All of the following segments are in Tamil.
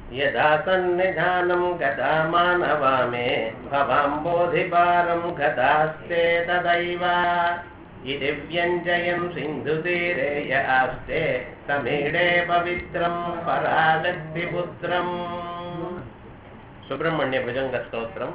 यदा सन्निधानं गता मानवा मे भवाम्बोधिपारं गतास्ते तदैव इति व्यञ्जयन् सिन्धुतीरे य आस्ते समीडे पवित्रं पराशक्तिपुत्रम् சுப்பிரமணிய புஜங்க ஸ்தோத்திரம்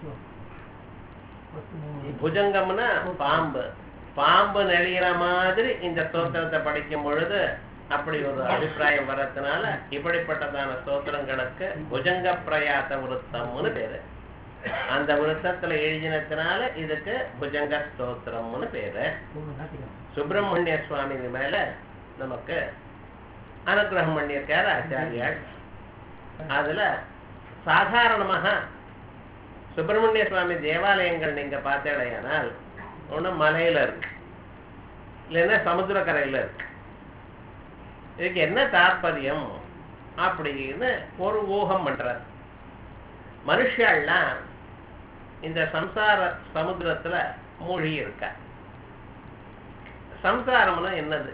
புஜங்கம்னா பாம்பு பாம்பு நெளிகிற மாதிரி இந்த ஸ்தோத்திரத்தை படிக்கும் பொழுது அப்படி ஒரு அபிப்பிராயம் வர்றதுனால இப்படிப்பட்டதான ஸ்தோத்திரங்களுக்கு புஜங்க பிரயாச விருத்தம்னு பேரு அந்த விருத்தத்துல எழுதினதுனால இதுக்கு புஜங்க ஸ்தோத்திரம்னு பேரு சுப்பிரமணிய சுவாமி மேல நமக்கு அனுகிரகம் பண்ணியிருக்காரு ஆச்சாரியால் அதுல சாதாரணமாக சுப்பிரமணிய சுவாமி தேவாலயங்கள் நீங்க பார்த்தேடையானால் ஒண்ணு மலையில இருக்கு இல்லைன்னா சமுத்திரக்கரையில இருக்கு இதுக்கு என்ன தாற்பயம் அப்படின்னு ஒரு ஊகம் பண்றார் மனுஷாலாம் இந்த சம்சார சமுத்திரத்துல மூழ்கி இருக்கா சம்சாரம்னா என்னது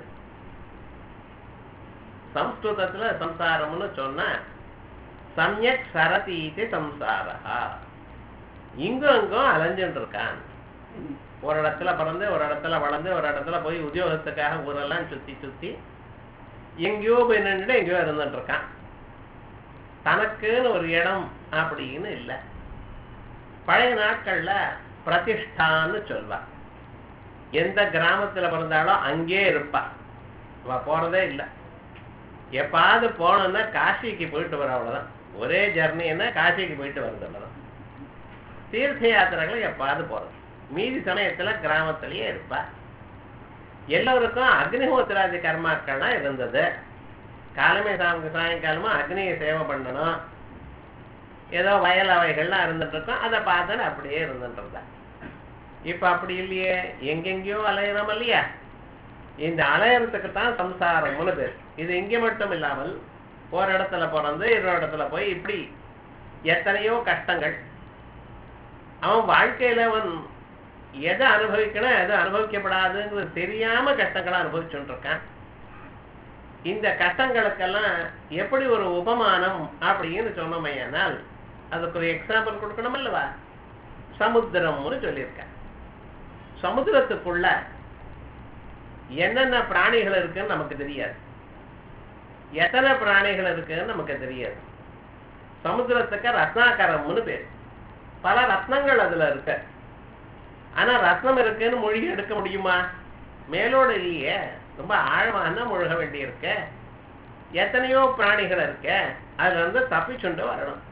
சம்ஸ்கிருதத்துல சம்சாரம்னு சொன்னா சமயக் சரதீதி சம்சாரா இங்கும் அங்கும் அலைஞ்சுட்டு இருக்கான் ஒரு இடத்துல பிறந்து ஒரு இடத்துல வளர்ந்து ஒரு இடத்துல போய் உத்தியோகத்துக்காக ஊரெல்லாம் சுத்தி சுத்தி எங்கேயோ போய் நின்றுட்டு எங்கேயோ இருந்துட்டு இருக்கான் தனக்குன்னு ஒரு இடம் அப்படின்னு இல்லை பழைய நாட்கள்ல பிரதிஷ்டான்னு சொல்வா எந்த கிராமத்துல பிறந்தாலும் அங்கே இருப்பா அவ போறதே இல்லை எப்பாவது போனோம்னா காசிக்கு போயிட்டு வர அவ்வளவுதான் ஒரே ஜர்னின்னா காசிக்கு போயிட்டு வருது அவ்வளவுதான் தீர்த்த யாத்திரைகளை எப்பாவது போறது மீதி சமயத்துல கிராமத்திலேயே இருப்பா எல்லோருக்கும் அக்னிஹோத்திராதி கர்மாக்கள்லாம் இருந்தது காலமே சாமி சாயங்காலமா அக்னியை சேவை பண்ணணும் ஏதோ வயல் அவைகள்லாம் இருந்துட்டு இருக்கோம் அதை பார்த்துன்னு அப்படியே இருந்துட்டு இருந்தா இப்ப அப்படி இல்லையே எங்கெங்கேயோ அலையிறோம் இல்லையா இந்த அலையறதுக்கு தான் சம்சாரம்னு பேர் இது இங்கே மட்டும் இல்லாமல் ஒரு இடத்துல பிறந்து இன்னொரு இடத்துல போய் இப்படி எத்தனையோ கஷ்டங்கள் அவன் வாழ்க்கையில அவன் எதை அனுபவிக்கணும் எதை அனுபவிக்கப்படாதுங்கிறது தெரியாம கஷ்டங்களை அனுபவிச்சுட்டு இருக்கான் இந்த கஷ்டங்களுக்கெல்லாம் எப்படி ஒரு உபமானம் அப்படின்னு சொன்னோமையானால் அதுக்கு ஒரு எக்ஸாம்பிள் கொடுக்கணும் அல்லவா சமுத்திரம்னு சொல்லியிருக்கேன் சமுத்திரத்துக்குள்ள என்னென்ன பிராணிகள் இருக்குன்னு நமக்கு தெரியாது எத்தனை பிராணிகள் இருக்குன்னு நமக்கு தெரியாது சமுத்திரத்துக்கு ரத்னாகரம்னு பேர் பல ரத்னங்கள் அதுல இருக்கு ஆனா ரத்னம் இருக்குன்னு மொழி எடுக்க முடியுமா மேலோடு இல்லையே ரொம்ப ஆழமான முழுக வேண்டி இருக்கு எத்தனையோ பிராணிகள் இருக்க அதுல இருந்து தப்பிச்சுண்டு வரணும்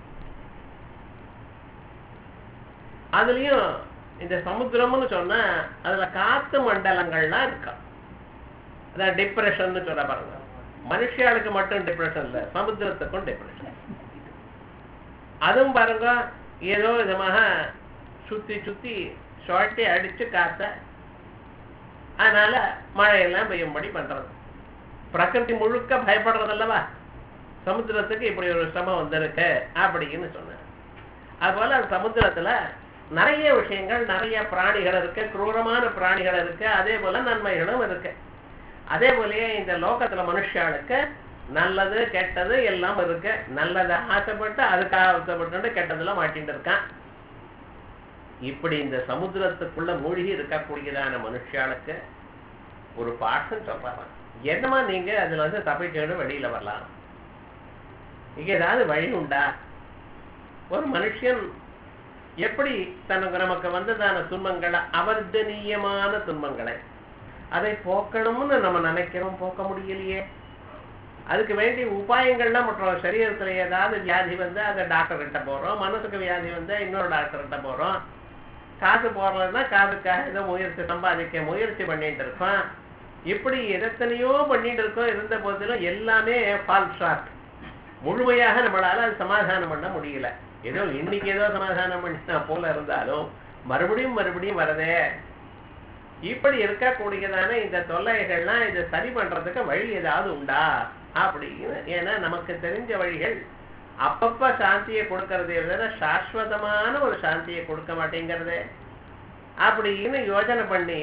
அதுலயும் இந்த சமுத்திரம்னு சொன்னா அதுல காத்து மண்டலங்கள்லாம் இருக்கா அதான் டிப்ரெஷன் சொல்ல பாருங்க மனுஷியாளுக்கு மட்டும் டிப்ரெஷன் இல்ல சமுத்திரத்துக்கும் டிப்ரெஷன் அதுவும் பாருங்க ஏதோ விதமாக சுத்தி சுத்தி ஷார்ட்டி அடிச்சு காத்த அதனால மழையெல்லாம் பெய்யும்படி பண்றது பிரகிருதி முழுக்க பயப்படுறது அல்லவா சமுத்திரத்துக்கு இப்படி ஒரு சிரமம் வந்திருக்கு அப்படின்னு சொன்னார் அதுபோல சமுத்திரத்துல நிறைய விஷயங்கள் நிறைய பிராணிகள் இருக்கு குரூரமான பிராணிகள் இருக்கு அதே போல நன்மைகளும் இருக்கு அதே போலயே இந்த லோகத்துல மனுஷாளுக்கு நல்லது கெட்டது எல்லாம் இருக்கு நல்லதை ஆசைப்பட்டு அதுக்காக ஆசைப்பட்டு கெட்டதுல மாட்டிட்டு இருக்கான் இப்படி இந்த சமுத்திரத்துக்குள்ள மூழ்கி இருக்கக்கூடியதான மனுஷாளுக்கு ஒரு பாஷம் சொல்றாங்க என்னமா நீங்க அதுல வந்து தப்பிச்சுட்டு வெளியில வரலாம் இங்க ஏதாவது வழி உண்டா ஒரு மனுஷன் எப்படி தனக்கு நமக்கு வந்ததான துன்பங்களை அவர்ஜனீயமான துன்பங்களை அதை போக்கணும்னு நம்ம நினைக்கிறோம் போக்க முடியலையே அதுக்கு வேண்டிய உபாயங்கள்லாம் மற்ற சரீரத்துல ஏதாவது வியாதி வந்து அதை டாக்டர் கிட்ட போறோம் மனசுக்கு வியாதி வந்து இன்னொரு டாக்டர் கிட்ட போறோம் காசு போடுறதுன்னா காசுக்காக ஏதோ முயற்சி சம்பாதிக்க முயற்சி பண்ணிட்டு இருக்கோம் இப்படி எத்தனையோ பண்ணிட்டு இருக்கோம் இருந்த போதிலும் எல்லாமே ஃபால் ஷாட் முழுமையாக நம்மளால அது சமாதானம் பண்ண முடியல ஏதோ இன்னைக்கு ஏதோ சமாதானம் பண்ணினா போல இருந்தாலும் மறுபடியும் மறுபடியும் வரதே இப்படி இருக்கக்கூடியதான இந்த தொல்லைகள்லாம் இதை சரி பண்றதுக்கு வழி ஏதாவது உண்டா அப்படின்னு ஏன்னா நமக்கு தெரிஞ்ச வழிகள் அப்பப்ப சாந்தியை கொடுக்கறதே விட சாஸ்வதமான ஒரு சாந்தியை கொடுக்க மாட்டேங்கிறது அப்படின்னு யோஜனை பண்ணி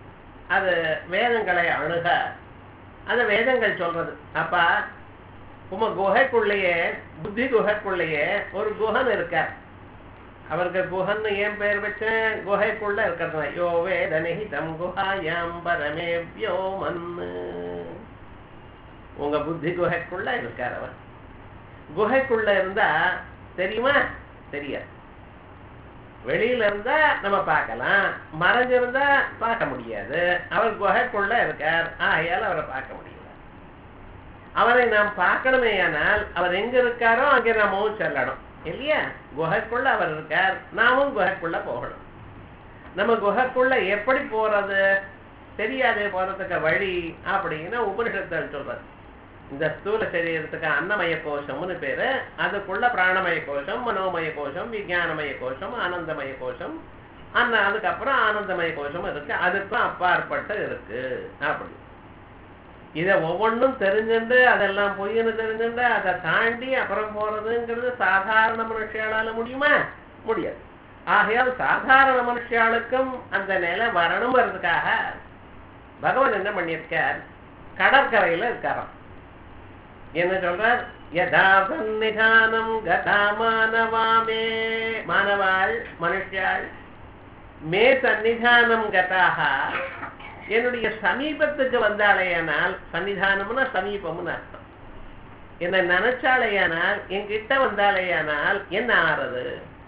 அது வேதங்களை அணுக அது வேதங்கள் சொல்றது அப்பா உம குகைக்குள்ளேயே புத்தி குகைக்குள்ளேயே ஒரு குஹன் இருக்கார் அவருக்கு குஹன் ஏன் பெயர் வச்சேன் குகைக்குள்ள இருக்கிறது யோ வேதனிதம் குஹாயாம் பரமேவ்யோ மன்னு உங்க புத்தி குகைக்குள்ள இருக்கார் அவர் குகைக்குள்ள இருந்தா தெரியுமா தெரியாது வெளியில இருந்தா நம்ம பார்க்கலாம் மறைஞ்சிருந்தா பார்க்க முடியாது அவர் குகைக்குள்ள இருக்கார் ஆகையால் அவரை பார்க்க முடியல அவரை நாம் பார்க்கணுமே ஆனால் அவர் எங்க இருக்காரோ அங்கே நாமும் செல்லணும் இல்லையா குகைக்குள்ள அவர் இருக்கார் நாமும் குகைக்குள்ள போகணும் நம்ம குகைக்குள்ள எப்படி போறது தெரியாதே போறதுக்கு வழி அப்படின்னு உபனிஷத்தில் சொல்றது இந்த ஸ்தூல சரீரத்துக்கு அன்னமய கோஷம்னு பேரு அதுக்குள்ள பிராணமய கோஷம் மனோமய கோஷம் விஞ்ஞானமய கோஷம் ஆனந்தமய கோஷம் அந்த அதுக்கப்புறம் ஆனந்தமய கோஷம் இருக்கு அதுக்கும் அப்பாற்பட்டு இருக்கு அப்படி இதை ஒவ்வொன்றும் தெரிஞ்சுண்டு அதெல்லாம் பொய்ன்னு தெரிஞ்சுண்டு அதை தாண்டி அப்புறம் போறதுங்கிறது சாதாரண மனுஷியாளால முடியுமா முடியாது ஆகையால் சாதாரண மனுஷியாளுக்கும் அந்த நிலை வரணுங்கிறதுக்காக பகவான் என்ன பண்ணியிருக்கார் கடற்கரையில இருக்காராம் என்ன சொல்றார் யதா சந்நிதானம் கதா மானவாமே மானவாள் மனுஷியாள் மே சந்நிதானம் கதாக என்னுடைய சமீபத்துக்கு வந்தாலேயானால் சன்னிதானம்னா சமீபம்னு அர்த்தம் என்ன நினைச்சாலேயானால் என்கிட்ட வந்தாலேயானால் என்ன ஆறது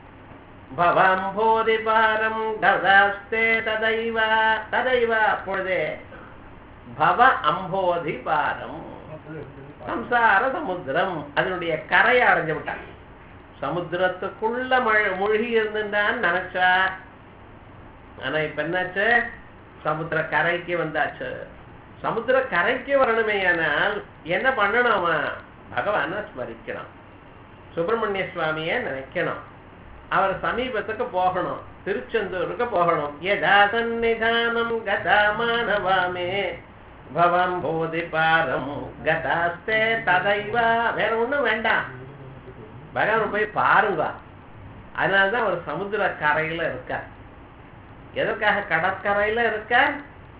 பவாம்போதி பாரம் கதாஸ்தே ததைவ ததைவ அப்பொழுதே பவ அம்போதி பாரம் சம்சார சமுத்திரம் அதனுடைய கரையை அடைஞ்சு விட்டான் சமுத்திரத்துக்குள்ள மழை மூழ்கி இருந்துட்டான்னு நினைச்சா ஆனா இப்ப என்னாச்சு சமுத்திர கரைக்கு வந்தாச்சு சமுத்திர கரைக்கு வரணுமேயானால் என்ன பண்ணணும் அவன் பகவான ஸ்மரிக்கணும் சுப்பிரமணிய சுவாமிய நினைக்கணும் அவர் சமீபத்துக்கு போகணும் திருச்செந்தூருக்கு போகணும் யதா சந்நிதானம் கதா மானவாமே பவம் போதி பாரம் கதாஸ்தே ததைவ வேற ஒண்ணும் வேண்டாம் பகவான் போய் பாருங்க அதனாலதான் அவர் சமுத்திர கரையில இருக்கார் எதற்காக கடற்கரையில இருக்கார்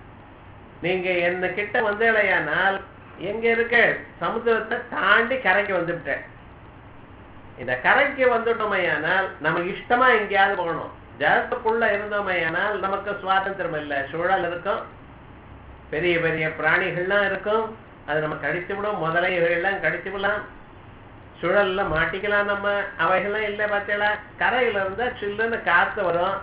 நீங்க என்ன கிட்ட வந்தீங்களேயானால் எங்க இருக்க சமுத்திரத்தை தாண்டி கரைக்கு வந்துவிட்டேன் இந்த கரைக்கு வந்துட்டோமையானால் நமக்கு இஷ்டமா எங்கேயாவது போகணும் ஜலத்துக்குள்ள இருந்தோமையானால் நமக்கு சுவாதந்திரம் இல்லை சூழல் இருக்கும் பெரிய பெரிய பிராணிகள்லாம் இருக்கும் அது நம்ம கடித்து விடும் முதலைகள்லாம் கடித்து விடலாம் சுழல்ல மாட்டிக்கலாம் நம்ம அவைகள்லாம் இல்லை பார்த்தீங்களா கரையில இருந்தா சில்லுன்னு காத்து வரும்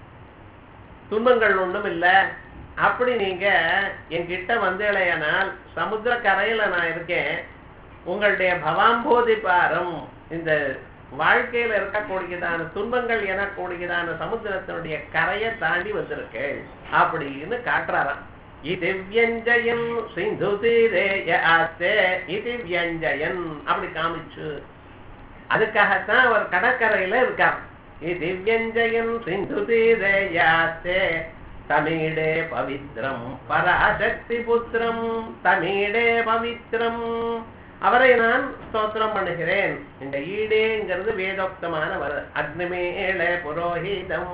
துன்பங்கள் ஒண்ணும் இல்லை அப்படி நீங்க என்கிட்ட வந்தேலையானால் சமுத்திர கரையில நான் இருக்கேன் உங்களுடைய பவாம்போதி பாரம் இந்த வாழ்க்கையில இருக்கக்கூடியதான துன்பங்கள் எனக்கூடியதான சமுத்திரத்தினுடைய கரையை தாண்டி வந்திருக்கேன் அப்படின்னு காட்டுறாராம் இது வியஞ்சயன் சிந்து தீரேய ஆஸ்தே இது வியஞ்சயன் அப்படி காமிச்சு அதுக்காகத்தான் அவர் கடற்கரையில இருக்கார் இது வியஞ்சயன் சிந்து தீரேயாஸ்தே தமிழே பவித்ரம் பராசக்தி புத்திரம் தமிழே பவித்ரம் அவரை நான் ஸ்தோத்திரம் பண்ணுகிறேன் இந்த ஈடேங்கிறது வேதோக்தமான வர அக்னிமேள புரோஹிதம்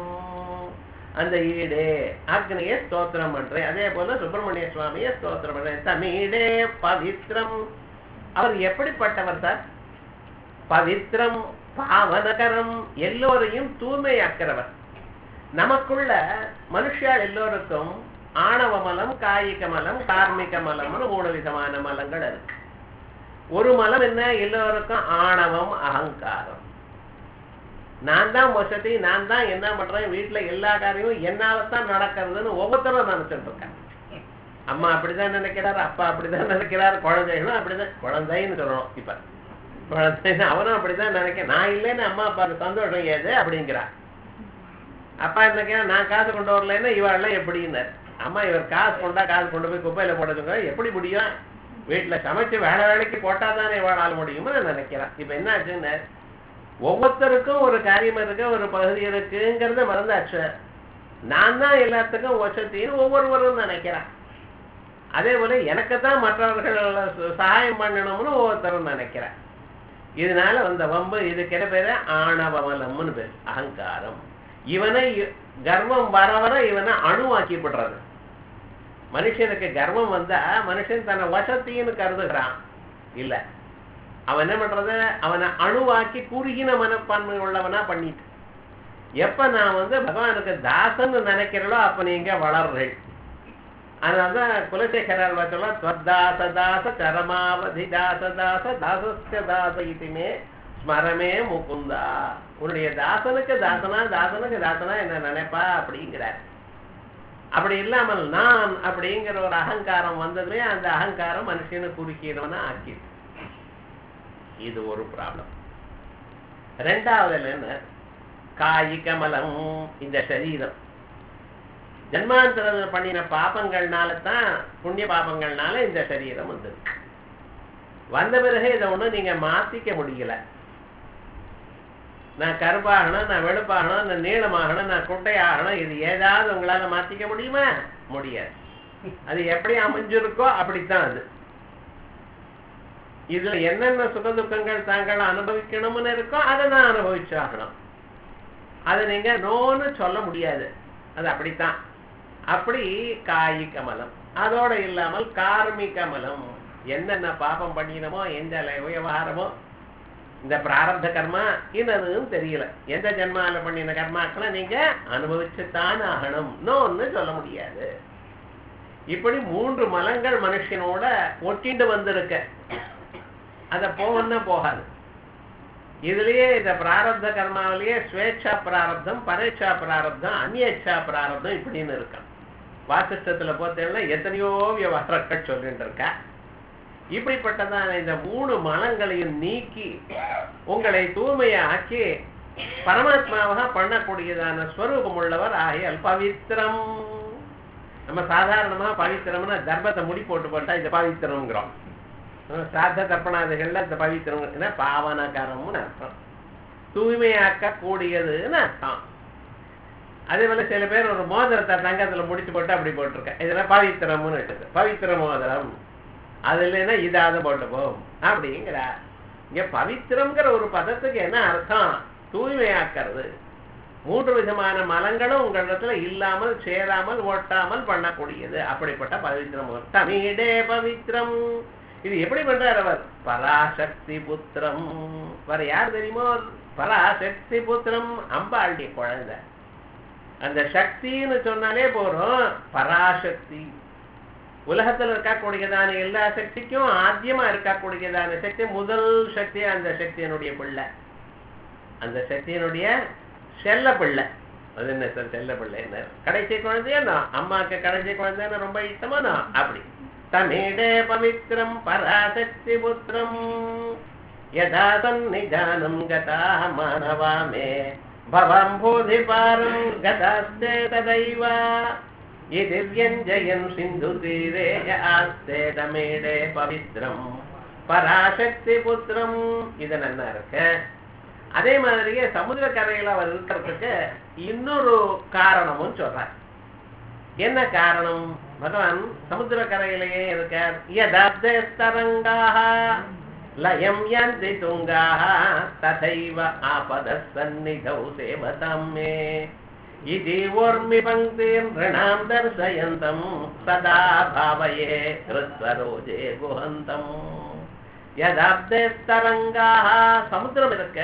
அந்த ஈடே அக்னியை ஸ்தோத்திரம் பண்றேன் அதே போல சுப்பிரமணிய சுவாமியை ஸ்தோத்திரம் பண்றேன் தமிழே பவித்ரம் அவர் எப்படிப்பட்டவர் சார் பவித்ரம் பாவனகரம் எல்லோரையும் தூய்மையாக்கிறவர் நமக்குள்ள மனுஷியால் எல்லோருக்கும் ஆணவ மலம் காயிக மலம் கார்மிக மலம்னு மூணு விதமான மலங்கள் இருக்கு ஒரு மலம் என்ன எல்லோருக்கும் ஆணவம் அகங்காரம் நான் தான் வசதி நான் தான் என்ன பண்றேன் வீட்டுல எல்லா காரியமும் என்னாலத்தான் நடக்கிறதுன்னு ஒவ்வொருத்தரும் நினைச்சிட்டு இருக்கேன் அம்மா அப்படிதான் நினைக்கிறார் அப்பா அப்படிதான் நினைக்கிறார் குழந்தைகளும் அப்படிதான் குழந்தைன்னு சொல்லணும் இப்ப குழந்தைன்னு அவனும் அப்படிதான் நினைக்க நான் இல்லைன்னு அம்மா அப்பாவுக்கு சந்தோஷம் ஏது அப்படிங்கிறான் அப்பா என்ன நான் காசு கொண்டு வரலன்னா இவாள்லாம் எப்படின்னார் அம்மா இவர் காசு கொண்டா காசு கொண்டு போய் குப்பையில போட்டதுங்க எப்படி முடியும் வீட்டுல சமைச்சு வேலை வேலைக்கு போட்டா தானே இவாளால் முடியும்னு நான் நினைக்கிறேன் இப்ப என்ன ஆச்சுன்னு ஒவ்வொருத்தருக்கும் ஒரு காரியம் இருக்கு ஒரு பகுதி இருக்குங்கிறத மறந்தாச்சு நான் தான் எல்லாத்துக்கும் வசத்தின்னு ஒவ்வொருவரும் நினைக்கிறேன் அதே போல எனக்கு தான் மற்றவர்கள் சகாயம் பண்ணணும்னு ஒவ்வொருத்தரும் நினைக்கிறேன் இதனால வந்த வம்பு இதுக்கு என்ன பேரு ஆணவமலம்னு பேர் அகங்காரம் இவனை கர்வம் வர வர இவனை அணுவாக்கி விடுறது மனுஷனுக்கு கர்வம் வந்தா மனுஷன் தன்னை வசத்தின்னு கருதுகிறான் இல்ல அவன் என்ன பண்றது அவனை அணுவாக்கி குறுகின மனப்பான்மை உள்ளவனா பண்ணிட்டு எப்ப நான் வந்து பகவானுக்கு தாசன்னு நினைக்கிறளோ அப்ப நீங்க வளர்றீள் அதனாலதான் குலசேகரால் சொல்லலாம் ஸ்வத்தாச தாச சரமாவதி தாச தாச தாசஸ்ய தாச இதுமே ஸ்மரமே முகுந்தா உன்னுடைய தாசனுக்கு தாசனா தாசனுக்கு தாசனா என்ன நினைப்பா அப்படிங்கிறார் அப்படி இல்லாமல் நான் அப்படிங்கிற ஒரு அகங்காரம் வந்ததுமே அந்த அகங்காரம் மனுஷனை குறுக்கினவனா ஆக்கிது இது ஒரு ப்ராப்ளம் ரெண்டாவதுல என்ன காய் கமலம் இந்த சரீரம் ஜன்மாந்தரத்தில் பண்ணின பாபங்கள்னால தான் புண்ணிய பாபங்கள்னால இந்த சரீரம் வந்திருக்கு வந்த பிறகு இதை ஒன்றும் நீங்க மாத்திக்க முடியல நான் கருப்பாகணும் நான் வெளுப்பாகணும் நான் நீளமாகணும் நான் குட்டையாகணும் இது ஏதாவது உங்களால மாத்திக்க முடியுமா முடியாது அது எப்படி அமைஞ்சிருக்கோ அப்படித்தான் அது இதுல என்னென்ன சுக துக்கங்கள் தாங்கள் அனுபவிக்கணும்னு இருக்கோ அதை நான் அனுபவிச்சாகணும் அதை நீங்க நோன்னு சொல்ல முடியாது அது அப்படித்தான் அப்படி காய் கமலம் அதோட இல்லாமல் கார்மி கமலம் என்னென்ன பாபம் பண்ணினமோ எந்த விவகாரமோ இந்த பிராரப்த கர்மா இன்னதுன்னு தெரியல எந்த ஜென்மால பண்ணின கர்மாக்களை நீங்க அனுபவிச்சுத்தான் ஆகணும் நோன்னு சொல்ல முடியாது இப்படி மூன்று மலங்கள் மனுஷனோட ஒட்டிண்டு வந்திருக்க அத போகணும்னா போகாது இதுலயே இந்த பிராரப்த கர்மாவிலேயே ஸ்வேச்சா பிராரப்தம் பரேட்சா பிராரப்தம் அந்நேச்சா பிராரப்தம் இப்படின்னு இருக்கான் வாசிஷ்டத்துல பார்த்தீங்கன்னா எத்தனையோ விவகாரங்கள் சொல்லிட்டு இருக்கா இப்படிப்பட்டதான இந்த மூணு மலங்களையும் நீக்கி உங்களை தூய்மையாக்கி பரமாத்மாவாக பண்ணக்கூடியதான ஸ்வரூபம் உள்ளவர் ஆகியால் பவித்திரம் நம்ம சாதாரணமா பவித்திரம்னா தர்மத்தை முடி போட்டு போட்டா இந்த பவித்திரம்ங்கிறோம் சாத்த தர்ப்பணாதிகள்ல இந்த பவித்திரம் பாவனகரம்னு அர்த்தம் தூய்மையாக்க கூடியதுன்னு அர்த்தம் அதே போல சில பேர் ஒரு மோதிரத்தை தங்கத்துல முடிச்சு போட்டு அப்படி போட்டிருக்க இதெல்லாம் பவித்திரம்னு இருக்குது பவித்திர மோதிரம் அது இல்லைன்னா இதாவது போட்டு போகும் அப்படிங்கிறா இங்க பவித்திரம்ங்கிற ஒரு பதத்துக்கு என்ன அர்த்தம் தூய்மையாக்கிறது மூன்று விதமான மலங்களும் உங்களிடத்துல இல்லாமல் சேராமல் ஓட்டாமல் பண்ணக்கூடியது அப்படிப்பட்ட பவித்திரம் தமிழே பவித்திரம் இது எப்படி பண்றார் அவர் பராசக்தி புத்திரம் வேற யார் தெரியுமோ பராசக்தி புத்திரம் அம்பாளுடைய குழந்தை அந்த சக்தின்னு சொன்னாலே போறோம் பராசக்தி உலகத்துல இருக்கக்கூடியதான எல்லா சக்திக்கும் ஆத்தியமா இருக்கக்கூடியதான சக்தி முதல் சக்தி அந்த சக்தியினுடைய பிள்ளை அந்த சக்தியினுடைய செல்ல பிள்ளை அது என்ன சார் செல்ல பிள்ளை என்ன கடைசி குழந்தையா அம்மாக்கு கடைசி குழந்தைன்னு ரொம்ப இஷ்டமா அப்படி தமிழே பவித்திரம் பராசக்தி புத்திரம் யதா சந்நிதானம் கதா மாணவா மே பவம் போதி பாரம் கதாஸ்தே ததைவ இது வியஞ்சயன் சிந்து தீரே ஆஸ்தே தமிழே பவித்திரம் பராசக்தி புத்திரம் இது நல்லா இருக்கு அதே மாதிரியே சமுதிர கரையில அவர் இருக்கிறதுக்கு இன்னொரு காரணமும் சொல்றார் என்ன காரணம் பகவான் சமுத்திர கரையிலேயே இருக்கார் யதார்த்தரங்காக லயம் யந்தி துங்காக ததைவ ஆபத சந்நிதௌ சேவதாம் மே இது ஓர்மி பங்கீம் ரிணாம் தர்சயந்தம் சதா பாவயே ஹிருத்வரோஜே குஹந்தம் யதார்த்தரங்காக சமுத்திரம் இருக்க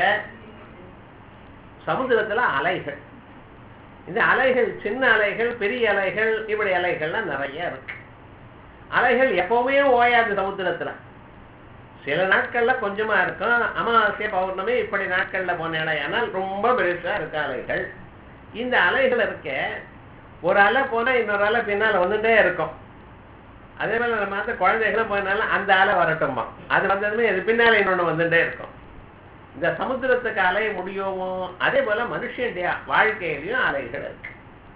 சமுத்திரத்துல அலைகள் இந்த அலைகள் சின்ன அலைகள் பெரிய அலைகள் இப்படி அலைகள்லாம் நிறைய இருக்கு அலைகள் எப்பவுமே ஓயாது சமுத்திரத்துல சில நாட்கள்ல கொஞ்சமா இருக்கும் அமாவாசை பௌர்ணமி இப்படி நாட்கள்ல போன ஆனால் ரொம்ப பெருசா இருக்கு அலைகள் இந்த அலைகள் இருக்க ஒரு அலை போனா இன்னொரு அலை பின்னால வந்துட்டே இருக்கும் அதே போல நம்ம வந்து குழந்தைகளும் போனாலும் அந்த அலை வரட்டும்மா அது வந்ததுமே இது பின்னால இன்னொன்னு வந்துட்டே இருக்கும் இந்த சமுத்திரத்துக்கு அலை முடியுமோ அதே போல மனுஷனுடைய வாழ்க்கையிலையும் அலைகள் இருக்கு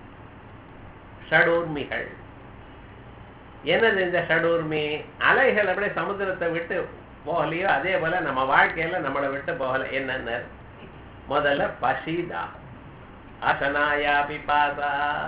ஷடூர்மிகள் என்னது இந்த ஷடூர்மி அலைகள் அப்படியே சமுத்திரத்தை விட்டு போகலையோ அதே போல நம்ம வாழ்க்கையில நம்மளை விட்டு போகல என்னென்ன முதல்ல பசிதா அசனாயா பிபாசா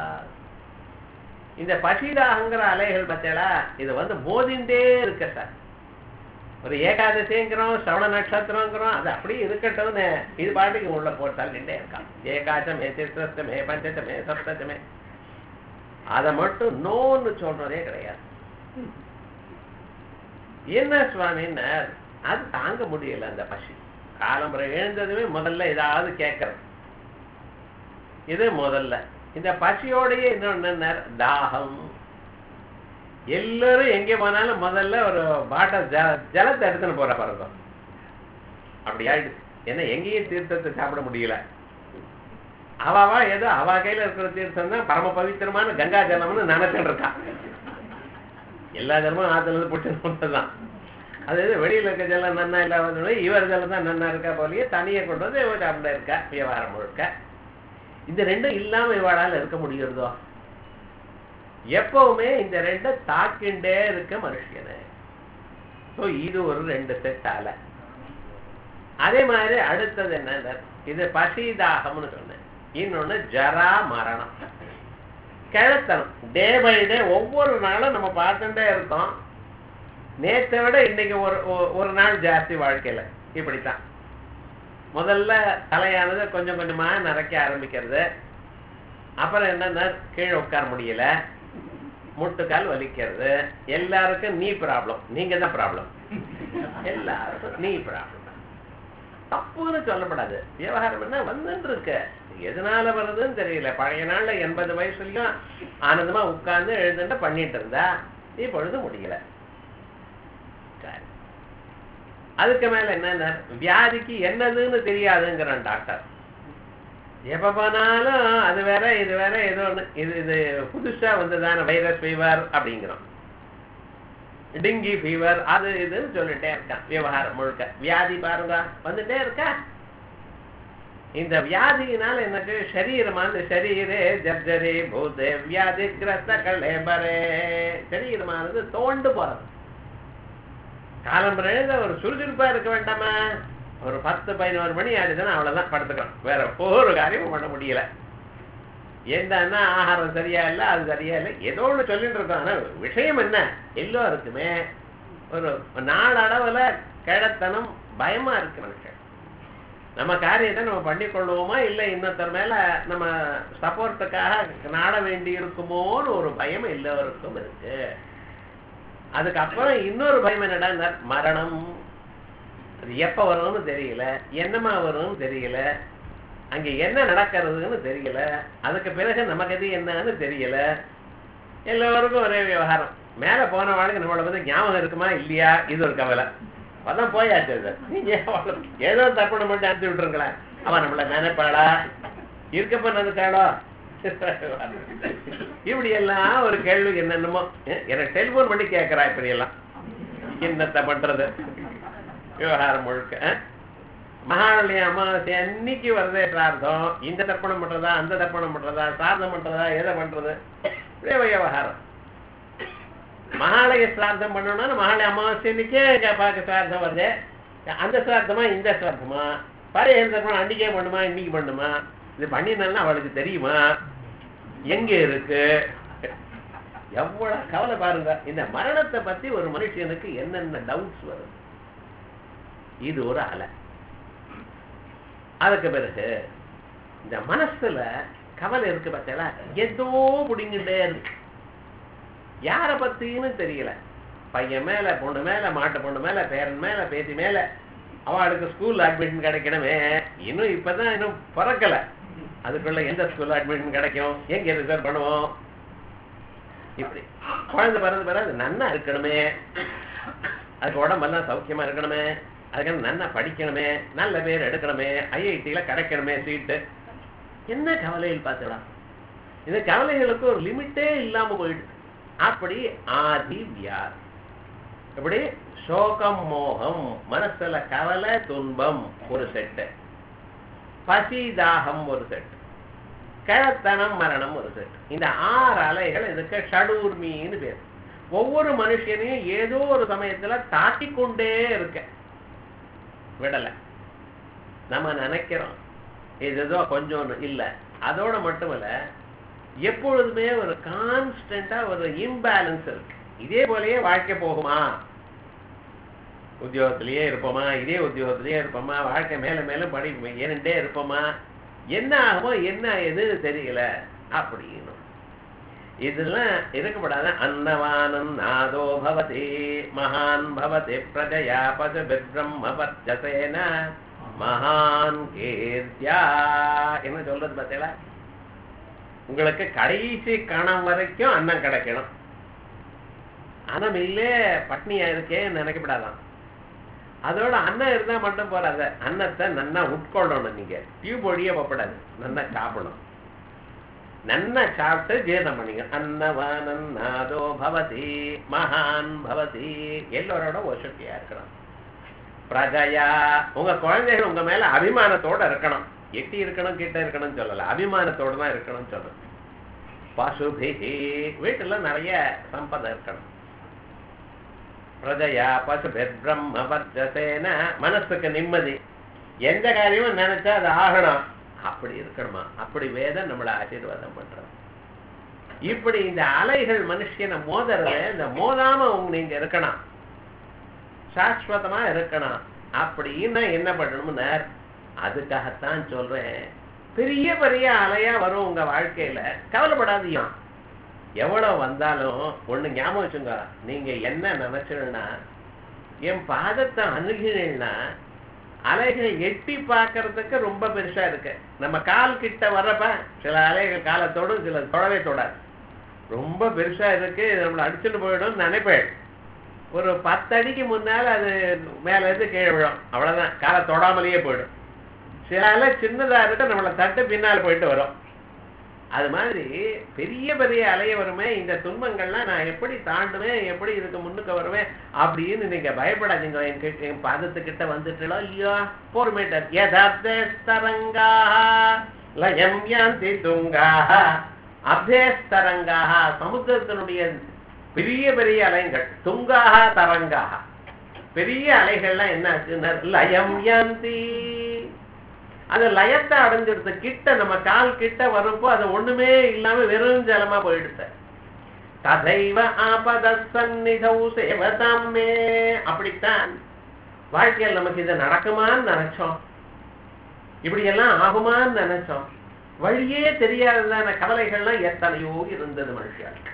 இந்த பசிதாகங்கிற அலைகள் பார்த்தீங்களா இது வந்து மோதிண்டே இருக்க சார் ஒரு ஏகாதசிங்கிறோம் சவண நட்சத்திரங்கிறோம் அது அப்படியே இருக்கட்டும்னு இது பாட்டுக்கு உள்ள போட்டால் நின்றே இருக்கான் ஏகாச்சமே சித்திரத்தமே பஞ்சத்தமே சப்தமே அதை மட்டும் நோன்னு சொல்றதே கிடையாது என்ன சுவாமின்னு அது தாங்க முடியல அந்த பசி காலம்பரை எழுந்ததுமே முதல்ல ஏதாவது கேட்கறது இது முதல்ல இந்த பசியோடையே இன்னொன்னு தாகம் எல்லாரும் எங்கே போனாலும் முதல்ல ஒரு பாட்டில் ஜ ஜலத்தை எடுத்துன்னு போற பாருங்க அப்படி ஆயிடுச்சு ஏன்னா எங்கேயும் தீர்த்தத்தை சாப்பிட முடியல அவாவா ஏதோ அவ கையில இருக்கிற தீர்த்தம் தான் பரம பவித்திரமான கங்கா ஜலம்னு நினைச்சுட்டு இருக்கான் எல்லா ஜலமும் ஆத்துல இருந்து பிடிச்சது தான் அது எது வெளியில இருக்க ஜலம் நன்னா இல்லாத இவர் ஜலம் தான் நன்னா இருக்கா போலயே தனியை கொண்டு வந்து இவர் அப்படி இருக்கா வியாபாரம் முழுக்க இந்த ரெண்டும் இல்லாம இவாளால இருக்க முடிகிறதோ எப்பவுமே இந்த ரெண்டை தாக்கிண்டே இருக்க மனுஷனு ஸோ இது ஒரு ரெண்டு செட் ஆல அதே மாதிரி அடுத்தது என்ன இது பசிதாகம்னு சொன்னேன் இன்னொன்னு ஜரா மரணம் கிழத்தனம் டே பை டே ஒவ்வொரு நாளும் நம்ம பார்த்துட்டே இருக்கோம் நேற்றை விட இன்னைக்கு ஒரு ஒரு நாள் ஜாஸ்தி வாழ்க்கையில இப்படித்தான் முதல்ல தலையானது கொஞ்சம் கொஞ்சமா நிறைக்க ஆரம்பிக்கிறது அப்புறம் என்னன்னா கீழே உட்கார முடியல முட்டுக்கால் வலிக்கிறது எல்லாருக்கும் நீ ப்ராப்ளம் நீங்க தான் ப்ராப்ளம் எல்லாருக்கும் நீ ப்ராப்ளம் தப்புன்னு சொல்லப்படாது விவகாரம் என்ன வந்துட்டு இருக்கு எதனால வருதுன்னு தெரியல பழைய நாள்ல எண்பது வயசுலயும் ஆனந்தமா உட்கார்ந்து எழுந்துட்டு பண்ணிட்டு இருந்தா இப்பொழுது முடியல அதுக்கு மேல என்ன வியாதிக்கு என்னதுன்னு தெரியாதுங்கிறான் டாக்டர் எப்ப போனாலும் அது வேற இது வேற ஏதோ ஒண்ணு இது இது புதுசா வந்ததான வைரஸ் ஃபீவர் அப்படிங்கிறோம் டிங்கி ஃபீவர் அது இதுன்னு சொல்லிட்டே இருக்கான் விவகாரம் முழுக்க வியாதி பாருங்க வந்துட்டே இருக்கா இந்த வியாதியினால எனக்கு சரீரமான சரீரே ஜர்ஜரே பூதே வியாதி கிரஸ்த கலேபரே சரீரமானது தோண்டு போறது காலம்பரையில ஒரு சுறுசுறுப்பா இருக்க வேண்டாமா ஒரு பத்து பதினோரு மணி ஆயிடுச்சுன்னா அவ்வளவுதான் படுத்துக்கிறோம் வேற ஒரு காரியமும் பண்ண முடியல என்னன்னா ஆகாரம் சரியா இல்லை அது சரியா இல்லை ஏதோ ஒன்று சொல்லிட்டு இருக்கோம் ஆனா விஷயம் என்ன எல்லோருக்குமே ஒரு நாளளவுல கிழத்தனம் பயமா இருக்கு மனுஷன் நம்ம காரியத்தை நம்ம பண்ணிக்கொள்வோமா இல்லை இன்னொருத்தர் மேல நம்ம சப்போர்ட்டுக்காக நாட வேண்டி இருக்குமோன்னு ஒரு பயம் எல்லோருக்கும் இருக்கு அதுக்கப்புறம் இன்னொரு பயம் என்னடா மரணம் அது எப்ப வரும்னு தெரியல என்னமா வரும்னு தெரியல அங்க என்ன நடக்கிறதுன்னு தெரியல அதுக்கு பிறகு நம்ம கதி என்னன்னு தெரியல எல்லோருக்கும் ஒரே விவகாரம் மேல போன வாழ்க்கை நம்மளை வந்து ஞாபகம் இருக்குமா இல்லையா இது ஒரு கவலை அதான் போயாச்சு அது நீங்க ஏதோ தர்ப்பணம் மட்டும் அனுப்பிச்சு விட்டுருங்களேன் அவன் நம்மள நினைப்பாளா இருக்கப்ப நினைச்சாளோ இப்படி எல்லாம் ஒரு கேள்வி என்னென்னமோ எனக்கு டெலிபோன் பண்ணி கேட்கறா இப்படி எல்லாம் என்னத்த பண்றது விவகாரம் முழுக்க மகாலய அமாவாசை அன்னைக்கு வரதே பிரார்த்தம் இந்த தர்ப்பணம் பண்றதா அந்த தர்ப்பணம் பண்றதா சாதம் பண்றதா எதை பண்றது இப்படியே விவகாரம் மகாலய சிரார்த்தம் பண்ணணும்னா மகாலய அமாவாசை அன்னைக்கே பார்க்க சிரார்த்தம் வருது அந்த சிரார்த்தமா இந்த சிரார்த்தமா பழைய தர்ப்பணம் அன்னைக்கே பண்ணுமா இன்னைக்கு பண்ணுமா இது பண்ணினாலும் அவளுக்கு தெரியுமா எங்க இருக்கு எவ்வளவு கவலை பாருங்க இந்த மரணத்தை பத்தி ஒரு மனுஷனுக்கு என்னென்ன டவுட்ஸ் வருது இது ஒரு அலை அதுக்கு பிறகு இந்த மனசுல கவலை இருக்கு பார்த்தா ஏதோ பிடிங்கிட்டே இருக்கு யார பத்தின்னு தெரியல பையன் மேல பொண்ணு மேல மாட்டு பொண்ணு மேல பேரன் மேல பேத்தி மேல அவளுக்கு ஸ்கூல் அட்மிஷன் கிடைக்கணுமே இன்னும் இப்பதான் இன்னும் பிறக்கல அதுக்குள்ள எந்த ஸ்கூல்ல அட்மிஷன் கிடைக்கும் எங்க ரிசர்வ் பண்ணுவோம் இப்படி குழந்தை பிறந்து பிறகு நன்னா இருக்கணுமே அதுக்கு உடம்பெல்லாம் சௌக்கியமா இருக்கணுமே அதுக்கு நல்லா படிக்கணுமே நல்ல பேர் எடுக்கணுமே ஐஐடியில கிடைக்கணுமே சீட்டு என்ன கவலையில் பார்த்துடலாம் இந்த கவலைகளுக்கு ஒரு லிமிட்டே இல்லாம போயிடுது அப்படி ஆதி வியாதி இப்படி சோகம் மோகம் மனசுல கவலை துன்பம் ஒரு செட்டு பசி தாகம் ஒரு செட்டு கிழத்தனம் மரணம் ஒரு செட்டு இந்த ஆறு அலைகள் இதுக்கு ஷடூர்மின்னு பேர் ஒவ்வொரு மனுஷனையும் ஏதோ ஒரு சமயத்துல தாக்கி கொண்டே இருக்க விடல நம்ம நினைக்கிறோம் இது ஏதோ கொஞ்சம் இல்லை அதோட மட்டுமல்ல எப்பொழுதுமே ஒரு கான்ஸ்டண்டா ஒரு இம்பேலன்ஸ் இருக்கு இதே போலயே வாழ்க்கை போகுமா உத்தியோகத்திலேயே இருப்போமா இதே உத்தியோகத்திலேயே இருப்போமா வாழ்க்கை மேல மேல படி ஏறிண்டே இருப்போமா என்ன ஆகுமோ என்ன எதுன்னு தெரியல அப்படின்னு இதெல்லாம் இருக்கப்படாத அன்னவானன் நாதோ பவதி மகான் பவதி பிரஜயா பசு பிரம்ம வர்ச்சசேன மகான் கீர்த்தியா என்ன சொல்றது பார்த்தீங்களா உங்களுக்கு கடைசி கணம் வரைக்கும் அன்னம் கிடைக்கணும் அன்னம் இல்லே பட்னியா இருக்கேன்னு நினைக்கப்படாதான் அதோட அன்னம் இருந்தா மட்டும் போறாத அன்னத்தை நன்னா உட்கொள்ளணும் நீங்க டியூப் ஒழிய போகப்படாது நன்னா சாப்பிடணும் நன்னா சாப்பிட்டு ஜீரணம் பண்ணிங்க அன்னவானன் நாதோ பவதி மகான் பவதி எல்லோரோட ஒசட்டியா இருக்கணும் பிரஜயா உங்க குழந்தைகள் உங்க மேல அபிமானத்தோட இருக்கணும் எட்டி இருக்கணும் கிட்ட இருக்கணும்னு சொல்லல அபிமானத்தோட தான் இருக்கணும்னு சொல்லணும் பசுபிகி வீட்டுல நிறைய சம்பதம் இருக்கணும் பிரஜயா பசுபிர் பிரம்ம வர்ச்சசேன மனசுக்கு நிம்மதி எந்த காரியமும் நினைச்சா அது ஆகணும் அப்படி இருக்கணுமா அப்படி வேதம் நம்மளை ஆசீர்வாதம் பண்றோம் இப்படி இந்த அலைகள் மனுஷனை மோதறத இந்த மோதாம உங்க நீங்க இருக்கணும் சாஸ்வதமா இருக்கணும் அப்படின்னு என்ன பண்ணணும்னார் அதுக்காகத்தான் சொல்றேன் பெரிய பெரிய அலையா வரும் உங்க வாழ்க்கையில கவலைப்படாதீங்க எவ்வளவு வந்தாலும் ஒண்ணு ஞாபகம் வச்சுங்க நீங்க என்ன நினைச்சிருன்னா என் பாதத்தை அணுகினா அலைகள் எட்டி பார்க்கறதுக்கு ரொம்ப பெருசா இருக்கு நம்ம கால் கிட்ட வர்றப்ப சில அலைகள் காலை தொடும் சில தொடவே தொடாது ரொம்ப பெருசா இருக்கு இது நம்மளை அடிச்சுட்டு போயிடும் நினைப்பேன் ஒரு பத்து அடிக்கு முன்னால அது மேல இருந்து கீழே விழும் அவ்வளவுதான் காலை தொடாமலேயே போயிடும் சில அலை சின்னதா இருக்கு நம்மளை தட்டு பின்னால் போயிட்டு வரும் அது மாதிரி பெரிய பெரிய அலைய வருமே இந்த துன்பங்கள்லாம் நான் எப்படி தாண்டுவேன் எப்படி இதுக்கு முன்னுக்கு வருவேன் அப்படின்னு நீங்க பயப்படாதீங்க என் கிட்ட என் பாதத்துக்கிட்ட வந்துட்டோ இல்லையோ பொறுமேட்டர் யதார்த்தரங்கா லயம் யாந்தி துங்காக அபேஸ்தரங்காக சமுத்திரத்தினுடைய பெரிய பெரிய அலைகள் துங்காக தரங்காக பெரிய அலைகள்லாம் என்ன ஆச்சுன்னா லயம் யாந்தி அது லயத்தை அடைஞ்சிருது கிட்ட நம்ம கால் கிட்ட வரப்போ அது ஒண்ணுமே இல்லாம வெறும் ஜலமா போயிடுது ததைவ ஆபத சந்நிதௌ சேவதாமே அப்படித்தான் வாழ்க்கையில் நமக்கு இது நடக்குமான்னு நினைச்சோம் இப்படி எல்லாம் ஆகுமான்னு நினைச்சோம் வழியே தெரியாததான கவலைகள்லாம் எத்தனையோ இருந்தது மனுஷாளுக்கு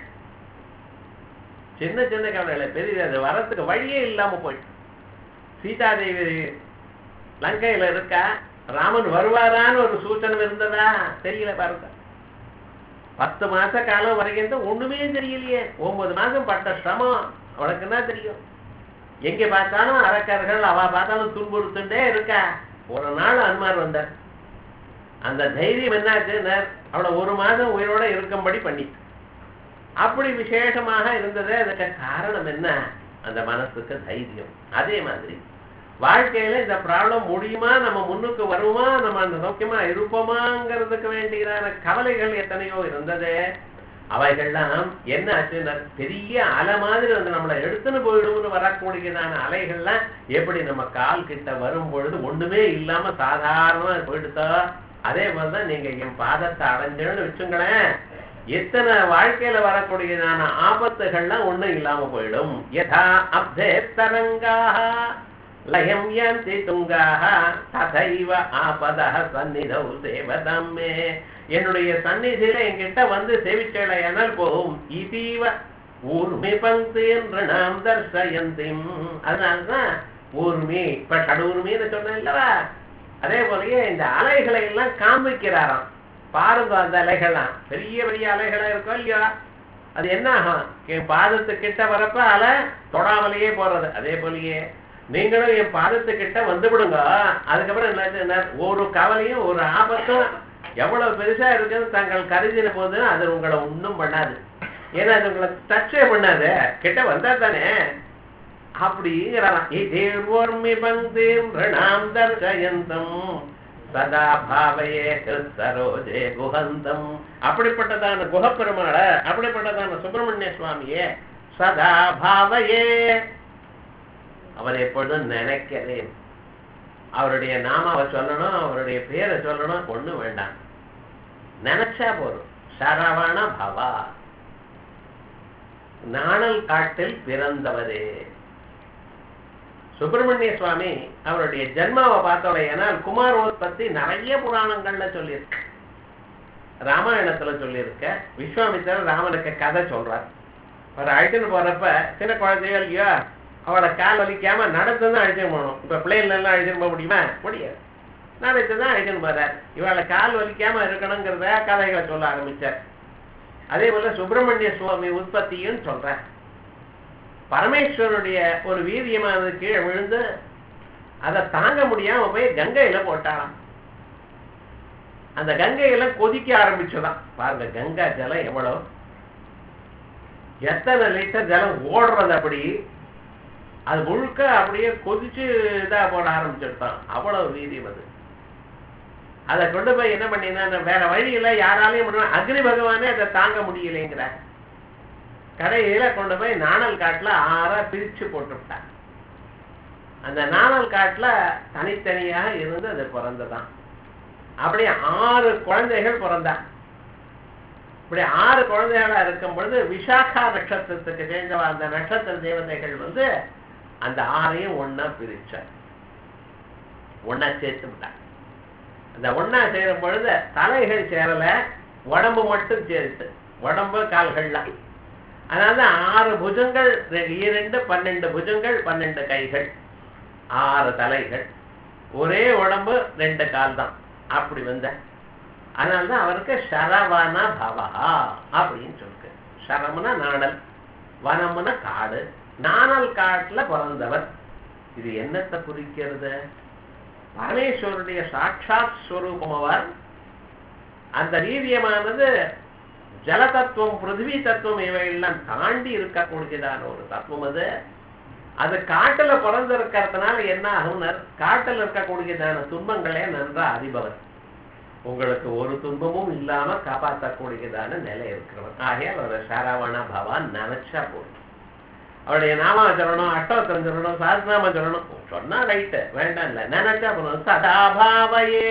சின்ன சின்ன கவலைகள் பெரிய அது வரத்துக்கு வழியே இல்லாம போயிட்டு சீதாதேவி லங்கையில இருக்கா ராமன் வருவாரான்னு ஒரு சூச்சனம் இருந்ததா தெரியல பாருங்க பத்து மாச காலம் வரைக்கும் தான் ஒண்ணுமே தெரியலையே ஒன்பது மாசம் பட்ட சிரமம் அவளுக்கு என்ன தெரியும் எங்க பார்த்தாலும் அரக்கர்கள் அவ பார்த்தாலும் துன்புறுத்துட்டே இருக்கா ஒரு நாள் அனுமார் வந்தார் அந்த தைரியம் என்னாச்சுன்னா அவளை ஒரு மாதம் உயிரோட இருக்கும்படி பண்ணி அப்படி விசேஷமாக இருந்ததே அதுக்கு காரணம் என்ன அந்த மனசுக்கு தைரியம் அதே மாதிரி வாழ்க்கையில இந்த ப்ராப்ளம் முடியுமா நம்ம முன்னுக்கு வருமா நம்ம அந்த சௌக்கியமா இருப்போமாங்கிறதுக்கு வேண்டியதான கவலைகள் எத்தனையோ இருந்தது அவைகள்லாம் என்ன ஆச்சுன்னா பெரிய அலை மாதிரி வந்து நம்மளை எடுத்துன்னு போயிடும்னு வரக்கூடியதான அலைகள்லாம் எப்படி நம்ம கால் கிட்ட வரும் பொழுது ஒண்ணுமே இல்லாம சாதாரணமா போயிடுதோ அதே மாதிரிதான் நீங்க என் பாதத்தை அடைஞ்சேன்னு வச்சுங்களேன் எத்தனை வாழ்க்கையில வரக்கூடியதான ஆபத்துகள்லாம் ஒண்ணும் இல்லாம போயிடும் யதா அப்தே தரங்காக லயம் யாந்தி துங்காக ததைவ ஆபதः சந்நிதௌ சேவதம் மே என்னுடைய சந்நிதியில என்கிட்ட வந்து சேவிச்சடையானால் போகும் இதீவ ஊர்மி பங்கு என்று நாம் தர்சயந்திம் அதனால்தான் ஊர்மி இப்ப கடூர்மின்னு சொன்னேன் இல்லவா அதே போலயே இந்த அலைகளை எல்லாம் காண்பிக்கிறாராம் பாருங்க அந்த அலைகள்லாம் பெரிய பெரிய அலைகளா இருக்கும் இல்லையா அது என்ன ஆகும் என் பாதத்து கிட்ட வரப்ப அலை தொடாமலேயே போறது அதே போலயே நீங்களும் என் பாதத்துக்கிட்ட வந்து விடுங்க அதுக்கப்புறம் என்ன ஒரு கவலையும் ஒரு ஆபத்தும் எவ்வளவு பெருசா இருக்குன்னு தாங்கள் கருதின போது அது உங்களை ஒன்றும் பண்ணாது ஏன்னா அது உங்களை டச்சே பண்ணாது கிட்ட வந்தா தானே அப்படிங்கிறோர்மி பங்கு ரிணாம் தர்ஷயந்தம் சதா பாவையே சரோஜே குஹந்தம் அப்படிப்பட்டதான குஹப்பெருமாள அப்படிப்பட்டதான சுப்பிரமணிய சுவாமியே சதா பாவையே அவரை எப்பொழுதும் நினைக்கிறேன் அவருடைய நாமாவை சொல்லணும் அவருடைய பேரை சொல்லணும் ஒண்ணும் வேண்டாம் நினைச்சா போதும் சரவண பவா நாணல் காட்டில் பிறந்தவரே சுப்பிரமணிய சுவாமி அவருடைய ஜென்மாவை பார்த்தோடையானால் குமாரோத் பத்தி நிறைய புராணங்கள்ல சொல்லியிருக்கு ராமாயணத்துல சொல்லியிருக்க விஸ்வாமித்திரர் ராமனுக்கு கதை சொல்றார் அவர் அழைச்சுன்னு போறப்ப சின்ன குழந்தையோ இல்லையோ அவளை கால் வலிக்காம நடந்து தான் அழைச்சுன்னு போகணும் இப்ப பிளேன்ல எல்லாம் அழைச்சுன்னு போக முடியுமா முடியாது நடந்து தான் அழைச்சுன்னு போறார் இவளை கால் வலிக்காம இருக்கணுங்கிறத கதைகளை சொல்ல ஆரம்பிச்சார் அதே போல சுப்பிரமணிய சுவாமி உற்பத்தியும் சொல்றார் பரமேஸ்வரனுடைய ஒரு வீரியமானது கீழே விழுந்து அதை தாங்க முடியாம போய் கங்கையில போட்டாளாம் அந்த கங்கையில கொதிக்க ஆரம்பிச்சதாம் பாருங்க கங்கா ஜலம் எவ்வளவு எத்தனை லிட்டர் ஜலம் ஓடுறது அப்படி அது முழுக்க அப்படியே கொதிச்சு இதா போட ஆரம்பிச்சிருப்பான் அவ்வளவு வீரியம் அது அதை கொண்டு போய் என்ன பண்ணினா வேற வழியில யாராலையும் முடியும் அக்னி பகவானே அதை தாங்க முடியலைங்கிறார் கடையில கொண்டு போய் நாணல் காட்டுல ஆறா பிரிச்சு போட்டுவிட்டார் அந்த நாணல் காட்டுல தனித்தனியாக இருந்து அது பிறந்ததான் அப்படி ஆறு குழந்தைகள் பிறந்தா இப்படி ஆறு குழந்தைகளா இருக்கும் பொழுது விசாகா நட்சத்திரத்துக்கு சேர்ந்த அந்த நட்சத்திர தேவதைகள் வந்து அந்த ஆறையும் ஒன்னா பிரிச்சார் ஒன்னா சேர்த்து விட்டார் அந்த ஒன்னா சேரும் பொழுது தலைகள் சேரல உடம்பு மட்டும் சேர்த்து உடம்பு கால்கள்லாம் அதனால ஆறு புஜங்கள் இரண்டு பன்னெண்டு புஜங்கள் பன்னெண்டு கைகள் ஆறு தலைகள் ஒரே உடம்பு ரெண்டு கால் தான் அப்படி வந்த அதனால்தான் அவருக்கு சரவண பவஹா அப்படின்னு சொல்லிருக்கு சரம்னா நாணல் வனம்னா காடு நாணல் காட்டுல பிறந்தவர் இது என்னத்தை குறிக்கிறது பரமேஸ்வருடைய சாட்சாத் ஸ்வரூபம் அவர் அந்த வீரியமானது ஜல தத்துவம் பிருத்திவி தத்துவம் இவையெல்லாம் தாண்டி இருக்கக்கூடியதான ஒரு தத்துவம் அது அது காட்டுல பிறந்திருக்கிறதுனால என்ன ஆகுனர் காட்டுல இருக்கக்கூடியதான துன்பங்களே நன்றா அறிபவர் உங்களுக்கு ஒரு துன்பமும் இல்லாம காப்பாற்றக்கூடியதான நிலை இருக்கிறவர் ஆகையால் ஒரு சரவண பவான் நினைச்சா போதும் அவருடைய நாமா சொல்லணும் அஷ்டோத்திரம் சொல்லணும் சாஸ்திரநாம சொல்லணும் சொன்னா ரைட்டு வேண்டாம் இல்ல நினைச்சா போதும் சதாபாவையே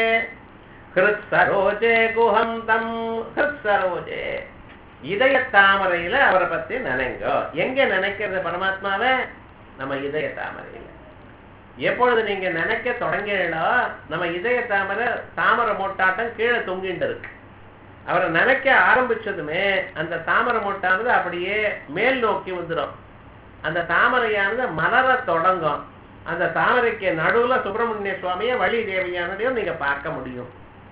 ஹிருத் சரோஜே குஹம் தம் ஹிருத் சரோஜே இதய தாமரையில அவரை பத்தி நினைங்க எங்க நினைக்கிறது பரமாத்மாவை நம்ம இதய தாமரையில எப்பொழுது நீங்க நினைக்க தொடங்கினோ நம்ம இதய தாமரை தாமரை மொட்டாட்டம் கீழே தொங்கிட்டு இருக்கு அவரை நினைக்க ஆரம்பிச்சதுமே அந்த தாமரை மொட்டானது அப்படியே மேல் நோக்கி வந்துடும் அந்த தாமரையானது மலர தொடங்கும் அந்த தாமரைக்கு நடுவுல சுப்பிரமணிய சுவாமியை வழி தேவியானதையும் நீங்க பார்க்க முடியும்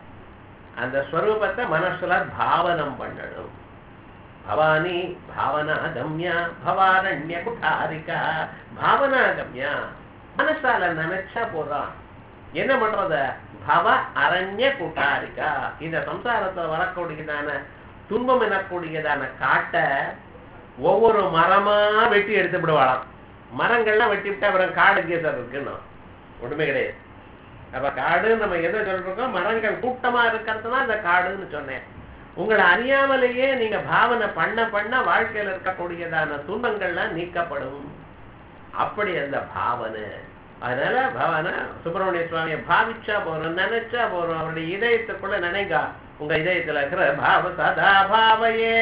அந்த ஸ்வரூபத்தை மனசுல பாவனம் பண்ணணும் பவானி பாவனா கம்யா பவாரண்ய குட்டாரிகா பாவனா கம்யா மனசால நினைச்சா போறான் என்ன பண்றத பவ அரண்ய குட்டாரிகா இந்த சம்சாரத்துல வரக்கூடியதான துன்பம் எனக்கூடியதான காட்டை ஒவ்வொரு மரமா வெட்டி எடுத்து விடுவாளாம் மரங்கள்லாம் வெட்டி விட்டு அப்புறம் காடு கேசர் இருக்குன்னு ஒண்ணுமே கிடையாது அப்ப காடு நம்ம எதை சொல்றோம் மரங்கள் கூட்டமா இருக்கிறதுனா அந்த காடுன்னு சொன்னேன் உங்களை அறியாமலேயே நீங்க பாவனை பண்ண பண்ண வாழ்க்கையில இருக்கக்கூடியதான துன்பங்கள்லாம் நீக்கப்படும் அப்படி அந்த பாவனை அதனால பவனை சுப்பிரமணிய சுவாமியை பாவிச்சா போறோம் நினைச்சா போறோம் அவருடைய இதயத்துக்குள்ள நினைங்க உங்க இதயத்துல இருக்கிற பாவ சதா பாவையே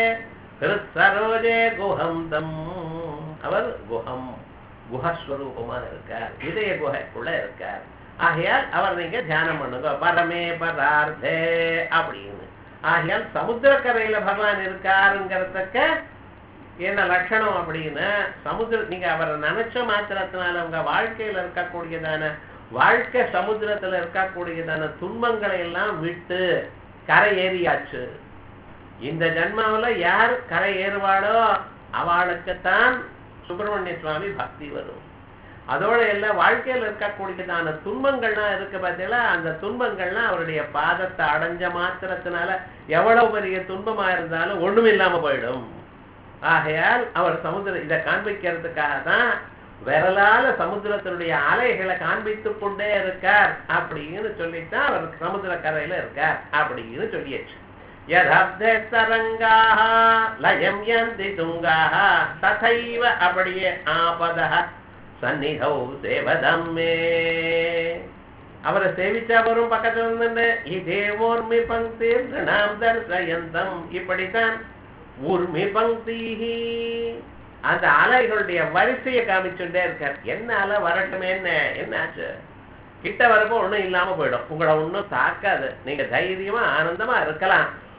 சரோஜே குஹம் தம் அவர் குஹம் குஹஸ்வரூபமா இருக்கார் இதய குகைக்குள்ள இருக்கார் ஆகையால் அவர் நீங்க தியானம் பண்ணுங்க பரமே பரார்த்தே அப்படின்னு ஆகையால் சமுத்திரக்கரையில பகவான் இருக்காருங்கிறதுக்கு என்ன லட்சணம் அப்படின்னு சமுத்திர நீங்க அவரை நினைச்ச மாத்திரத்தினால உங்க வாழ்க்கையில இருக்கக்கூடியதான வாழ்க்கை சமுத்திரத்துல இருக்கக்கூடியதான துன்பங்களை எல்லாம் விட்டு கரை ஏறியாச்சு இந்த ஜன்மாவுல யார் கரை ஏறுவாளோ அவளுக்குத்தான் சுப்பிரமணிய சுவாமி பக்தி வரும் அதோட எல்லாம் வாழ்க்கையில இருக்கக்கூடியதான துன்பங்கள்லாம் இருக்கு பார்த்தீங்களா அந்த துன்பங்கள்லாம் அவருடைய பாதத்தை அடைஞ்ச மாத்திரத்தினால எவ்வளவு பெரிய துன்பமா இருந்தாலும் ஒண்ணும் இல்லாம போயிடும் ஆகையால் அவர் சமுத்திரம் இதை காண்பிக்கிறதுக்காக தான் விரலால சமுத்திரத்தினுடைய அலைகளை காண்பித்துக் கொண்டே இருக்கார் அப்படின்னு சொல்லித்தான் அவர் சமுத்திர கரையில இருக்கார் அப்படின்னு சொல்லியாச்சு யதப்தே தரங்காக லயம் யந்தி துங்காக ததைவ அப்படியே ஆபதः சந்நிதௌ சேவதம்மே அவரை சேவிச்சா வரும் பக்கத்துல இருந்துட்டு இதே ஊர்மி பங்கி நாம் தர்சயந்தம் இப்படித்தான் ஊர்மி பங்கி அந்த அலைகளுடைய வரிசையை காமிச்சுட்டே இருக்கார் என்ன அலை வரட்டுமே என்ன என்னாச்சு கிட்ட வரப்போ ஒண்ணும் இல்லாம போயிடும் உங்களை ஒண்ணும் தாக்காது நீங்க தைரியமா ஆனந்தமா இருக்கலாம்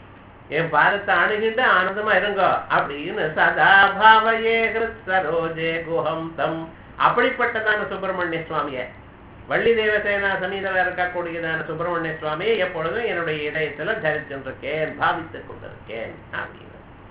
என் பாதத்தை அணுகிட்டு ஆனந்தமா இருங்கோ அப்படின்னு சதா பாவையே ஹிருத் சரோஜே குஹம் தம் அப்படிப்பட்டதான சுப்பிரமணிய சுவாமியை வள்ளி தேவசேனா சமீதம் இருக்கக்கூடியதான சுப்பிரமணிய சுவாமியை எப்பொழுதும் என்னுடைய இதயத்துல தரித்திருக்கேன் பாவித்துக் கொண்டிருக்கேன் அப்படின்னு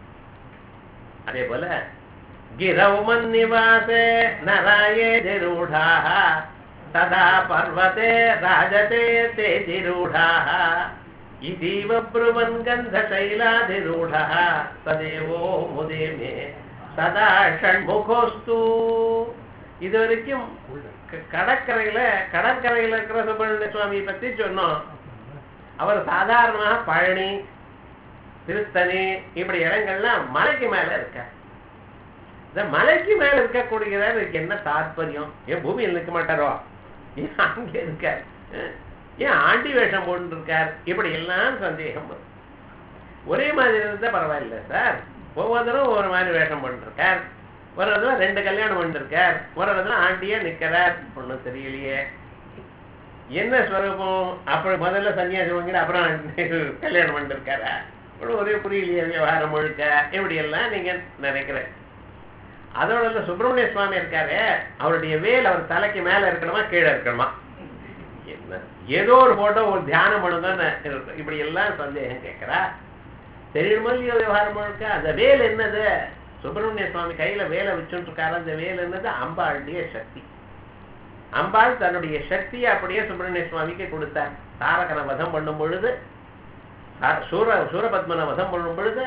அதே போல गिरौमन् निवासे नराये जिरूढाः तदा पर्वते राजते ते जिरूढाः इतीव ब्रुवन् गन्धशैलाधिरूढः तदेवो मुदे मे सदा षण्मुखोऽस्तु இது வரைக்கும் க- கடற்கரையில கடற்கரையில இருக்கிற சுப்பிரமணிய சுவாமியை பத்தி சொன்னோம் அவர் சாதாரணமாக பழனி திருத்தணி இப்படி இடங்கள்லாம் மலைக்கு மேல இருக்கார் இந்த மலைக்கு மேல இருக்கக்கூடியதா இதுக்கு என்ன தாற்பயம் ஏன் பூமியில் நிற்க மாட்டாரோ ஏன் அங்க இருக்கார் அஹ், ஏன் ஆண்டி வேஷம் போட்டு இருக்கார் இப்படி எல்லாம் சந்தேகம் வரும் ஒரே மாதிரி இருந்தா பரவாயில்ல சார் ஒவ்வொருத்தரும் ஒவ்வொரு மாதிரி வேஷம் பண்ணிருக்கார் ஒரு இடத்துல ரெண்டு கல்யாணம் பண்ணிருக்கார் ஒரு இடத்துல ஆண்டியா நிக்கிறார் ஒண்ணும் தெரியலையே என்ன ஸ்வரூபம் அப்படி முதல்ல சன்னியாசி வாங்கிட்டு அப்புறம் கல்யாணம் பண்ணிருக்காரா ஒண்ணும் ஒரே புரியலையே விவகாரம் முழுக்க இப்படி எல்லாம் நீங்க நினைக்கிறேன் அதோட இல்ல சுப்பிரமணிய சுவாமி இருக்காரு அவருடைய வேல் அவர் தலைக்கு மேல இருக்கணுமா கீழே இருக்கணுமா என்ன ஏதோ ஒரு போட்டோ ஒரு தியானம் பண்ணுதானே இப்படி எல்லாம் சந்தேகம் கேட்கிறா தெரியணுமோ இல்லையோ விவகாரம் முழுக்க அந்த வேல் என்னது சுப்பிரமணிய சுவாமி கையில வேலை வச்சுட்டு இருக்காரு அந்த வேல் என்னது அம்பாளுடைய சக்தி அம்பாள் தன்னுடைய சக்தியை அப்படியே சுப்பிரமணிய சுவாமிக்கு கொடுத்தார் தாரகனை வதம் பண்ணும் பொழுது சா- சூர சூரபத்மனை வதம் பண்ணும் பொழுது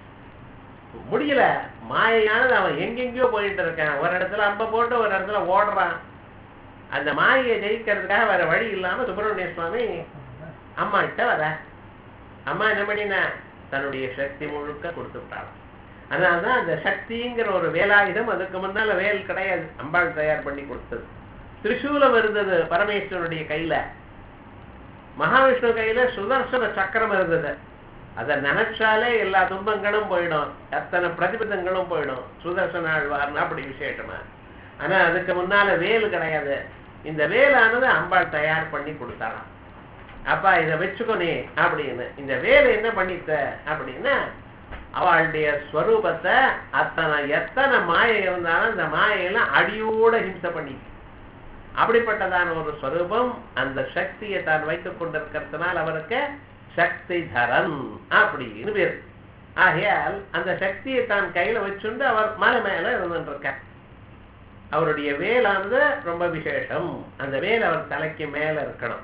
முடியல மாயையானது அவன் எங்கெங்கேயோ போயிட்டு இருக்கான் ஒரு இடத்துல அம்ப போட்டு ஒரு இடத்துல ஓடுறான் அந்த மாயையை ஜெயிக்கிறதுக்காக வேற வழி இல்லாம சுப்பிரமணிய சுவாமி அம்மா கிட்ட வர அம்மா என்ன பண்ணினா தன்னுடைய சக்தி முழுக்க கொடுத்து விட்டாள் அதனாலதான் அந்த சக்திங்கிற ஒரு வேலாயுதம் அதுக்கு முன்னால வேல் கிடையாது அம்பாள் தயார் பண்ணி கொடுத்தது திரிசூலம் இருந்தது பரமேஸ்வரனுடைய கையில மகாவிஷ்ணு கையில சுதர்சன சக்கரம் இருந்தது அதை நினைச்சாலே எல்லா துன்பங்களும் போயிடும் அத்தனை பிரதிபதங்களும் போயிடும் சுதர்சன ஆழ்வார்னு அப்படி விசேஷமா ஆனா அதுக்கு முன்னால வேல் கிடையாது இந்த வேலானது அம்பாள் தயார் பண்ணி கொடுத்தாராம் அப்பா இதை வச்சுக்கோ நீ அப்படின்னு இந்த வேலை என்ன பண்ணித்த அப்படின்னா அவளுடைய ஸ்வரூபத்தை அத்தனை எத்தனை மாயை இருந்தாலும் அந்த மாயையெல்லாம் அடியோட ஹிம்சை பண்ணி அப்படிப்பட்டதான ஒரு ஸ்வரூபம் அந்த சக்தியை தான் வைத்துக் கொண்டிருக்கிறதுனால் அவருக்கு சக்தி தரன் அப்படின்னு பேர் ஆகையால் அந்த சக்தியை தான் கையில வச்சுண்டு அவர் மலை மேல இருந்துருக்கார் அவருடைய வேலானது ரொம்ப விசேஷம் அந்த வேல் அவர் தலைக்கு மேல இருக்கணும்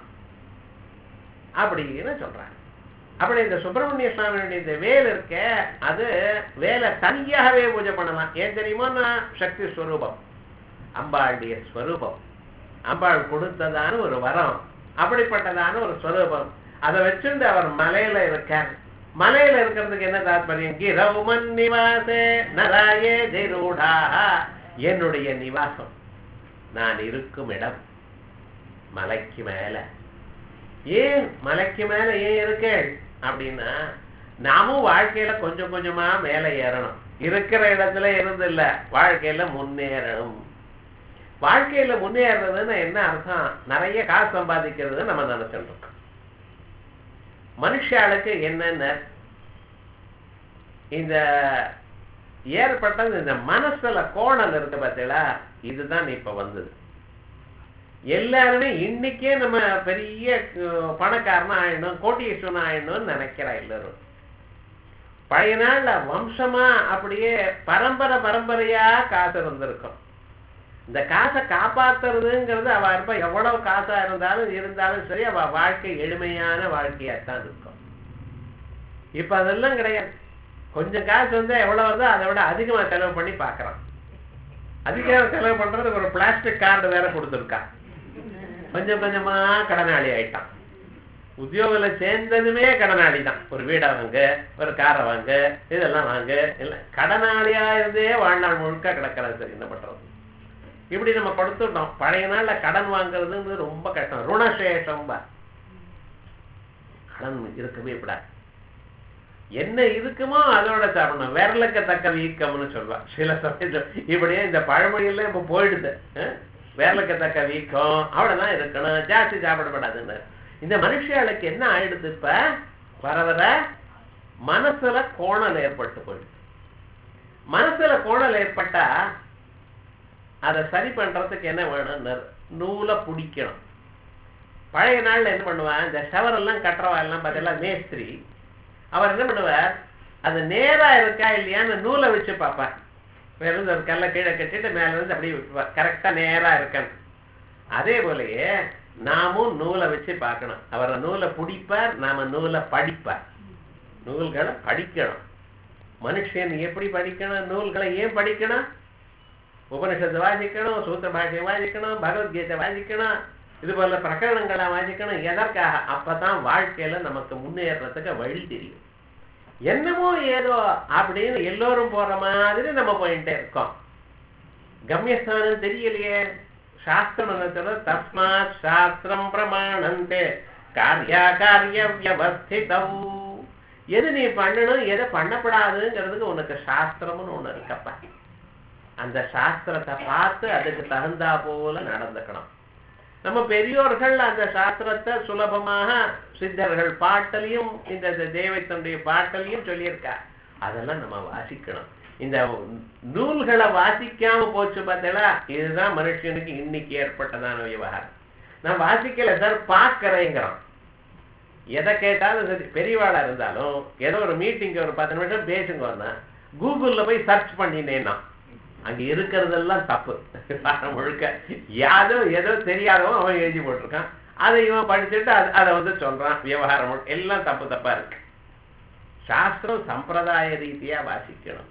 அப்படின்னு சொல்றாங்க அப்படி இந்த சுப்பிரமணிய சுவாமியுடைய இந்த வேல் இருக்க அது வேலை தனியாகவே பூஜை பண்ணலாம் ஏன் தெரியுமோன்னா சக்தி ஸ்வரூபம் அம்பாளுடைய ஸ்வரூபம் அம்பாள் கொடுத்ததான ஒரு வரம் அப்படிப்பட்டதான ஒரு ஸ்வரூபம் அதை வச்சுட்டு அவர் மலையில இருக்கார் மலையில இருக்கிறதுக்கு என்ன தாத்பரியம் கிரௌமன் நிவாசே நராயே திரூடாக என்னுடைய நிவாசம் நான் இருக்கும் இடம் மலைக்கு மேல ஏன் மலைக்கு மேல ஏன் இருக்கேள் அப்படின்னா நாமும் வாழ்க்கையில கொஞ்சம் கொஞ்சமா மேல ஏறணும் இருக்கிற இடத்துல இருந்து இல்ல வாழ்க்கையில முன்னேறணும் வாழ்க்கையில முன்னேறதுன்னு என்ன அர்த்தம் நிறைய காசு சம்பாதிக்கிறது நம்ம நினைச்சுட்டு இருக்கோம் மனுஷாளுக்கு என்னென்ன இந்த ஏற்பட்டது இந்த மனசுல கோணல் இருக்கு பார்த்தீங்களா இதுதான் இப்ப வந்தது எல்லாருமே இன்னைக்கே நம்ம பெரிய அஹ், பணக்காரனா ஆயிடணும் கோட்டீஸ்வரன் ஆயிடணும்னு நினைக்கிறா எல்லாரும் பழைய நாள்ல வம்சமா அப்படியே பரம்பரை பரம்பரையா காசு இருந்திருக்கும் இந்த காசை காப்பாத்துறதுங்கிறது அவ இருப்ப எவ்வளவு காசா இருந்தாலும் இருந்தாலும் சரி அவ வாழ்க்கை எளிமையான வாழ்க்கையாத்தான் இருக்கும் இப்ப அதெல்லாம் கிடையாது கொஞ்சம் காசு வந்தா எவ்வளவு வருதோ அதை விட அதிகமா செலவு பண்ணி பார்க்கறான் அதிகமா செலவு பண்றதுக்கு ஒரு பிளாஸ்டிக் கார்டு வேற கொடுத்துருக்கான் கொஞ்சம் கொஞ்சமா கடனாளி ஆயிட்டான் உத்தியோகத்துல சேர்ந்ததுமே கடனாளி தான் ஒரு வீடை வாங்க ஒரு காரை வாங்க இதெல்லாம் வாங்க இல்ல கடனாளியா இருந்தே வாழ்நாள் முழுக்க கிடக்கிறது சரி என்ன பண்றது இப்படி நம்ம கொடுத்துட்டோம் பழைய நாள்ல கடன் வாங்குறதுங்கிறது ரொம்ப கஷ்டம் ருணசேஷம் கடன் இருக்கவே கூடாது என்ன இருக்குமோ அதோட சாப்பிடணும் விரலுக்கு தக்க வீக்கம்னு சொல்வா சில சமயத்துல இப்படியே இந்த பழமொழியெல்லாம் இப்ப போயிடுது அஹ்? விரலுக்கு தக்க வீக்கம் அவ்வளவுதான் இருக்கணும் ஜாஸ்தி சாப்பிடப்படாதுன்னு இந்த மனுஷாளுக்கு என்ன ஆயிடுது இப்ப வர வர மனசுல கோணல் ஏற்பட்டு போயிடுது மனசுல கோணல் ஏற்பட்டா அதை சரி பண்றதுக்கு என்ன வேணும் நூலை பிடிக்கணும் பழைய நாள்ல என்ன பண்ணுவான் இந்த ஷவர் எல்லாம் கட்டுறவா எல்லாம் பார்த்தீங்களா மேஸ்திரி அவர் என்ன பண்ணுவார் அது நேரா இருக்கா இல்லையான்னு நூலை வச்சு பார்ப்பார் வெறும் ஒரு கல்லை கீழே கட்டிட்டு மேல இருந்து அப்படியே விட்டுருவார் கரெக்டா நேரா இருக்கன்னு அதே போலயே நாமும் நூலை வச்சு பார்க்கணும் அவரை நூலை பிடிப்பார் நாம நூலை படிப்பார் நூல்களை படிக்கணும் மனுஷன் எப்படி படிக்கணும் நூல்களை ஏன் படிக்கணும் உபனிஷத்து வாசிக்கணும் சூத்திர பாஷையை வாசிக்கணும் பகவத்கீதை வாசிக்கணும் இது போல பிரகரணங்களை வாசிக்கணும் எதற்காக அப்பதான் வாழ்க்கையில நமக்கு முன்னேறதுக்கு வழி தெரியும் என்னமோ ஏதோ அப்படின்னு எல்லோரும் போற மாதிரி நம்ம போயிட்டே இருக்கோம் கம்யஸ்தானம் தெரியலையே சாஸ்திரம் என்ன சொல்ற தஸ்மாத் சாஸ்திரம் பிரமாணந்தே காரியா காரிய வியவஸ்திதம் எது நீ பண்ணணும் எதை பண்ணப்படாதுங்கிறதுக்கு உனக்கு சாஸ்திரம்னு ஒண்ணு இருக்கப்பா அந்த சாஸ்திரத்தை பார்த்து அதுக்கு தகுந்தா போல நடந்துக்கணும் நம்ம பெரியோர்கள் அந்த சாஸ்திரத்தை சுலபமாக சித்தர்கள் பாட்டலையும் இந்த தேவத்தனுடைய பாட்டலையும் சொல்லியிருக்கா அதெல்லாம் நம்ம வாசிக்கணும் இந்த நூல்களை வாசிக்காம போச்சு பார்த்தீங்களா இதுதான் மனுஷனுக்கு இன்னைக்கு ஏற்பட்டதான விவகாரம் நான் வாசிக்கல சார் பார்க்கறேங்கிறான் எதை கேட்டாலும் சரி பெரியவாளா இருந்தாலும் ஏதோ ஒரு மீட்டிங் ஒரு பத்து நிமிஷம் பேசுங்கன்னா கூகுள்ல போய் சர்ச் பண்ணினேன்னா அங்க இருக்கிறதெல்லாம் தப்பு முழுக்க யாதோ ஏதோ தெரியாதவன் அவன் எழுதி போட்டிருக்கான் அதை இவன் படிச்சுட்டு அது அதை வந்து சொல்றான் விவகாரம் எல்லாம் தப்பு தப்பா இருக்கு சாஸ்திரம் சம்பிரதாய ரீதியா வாசிக்கணும்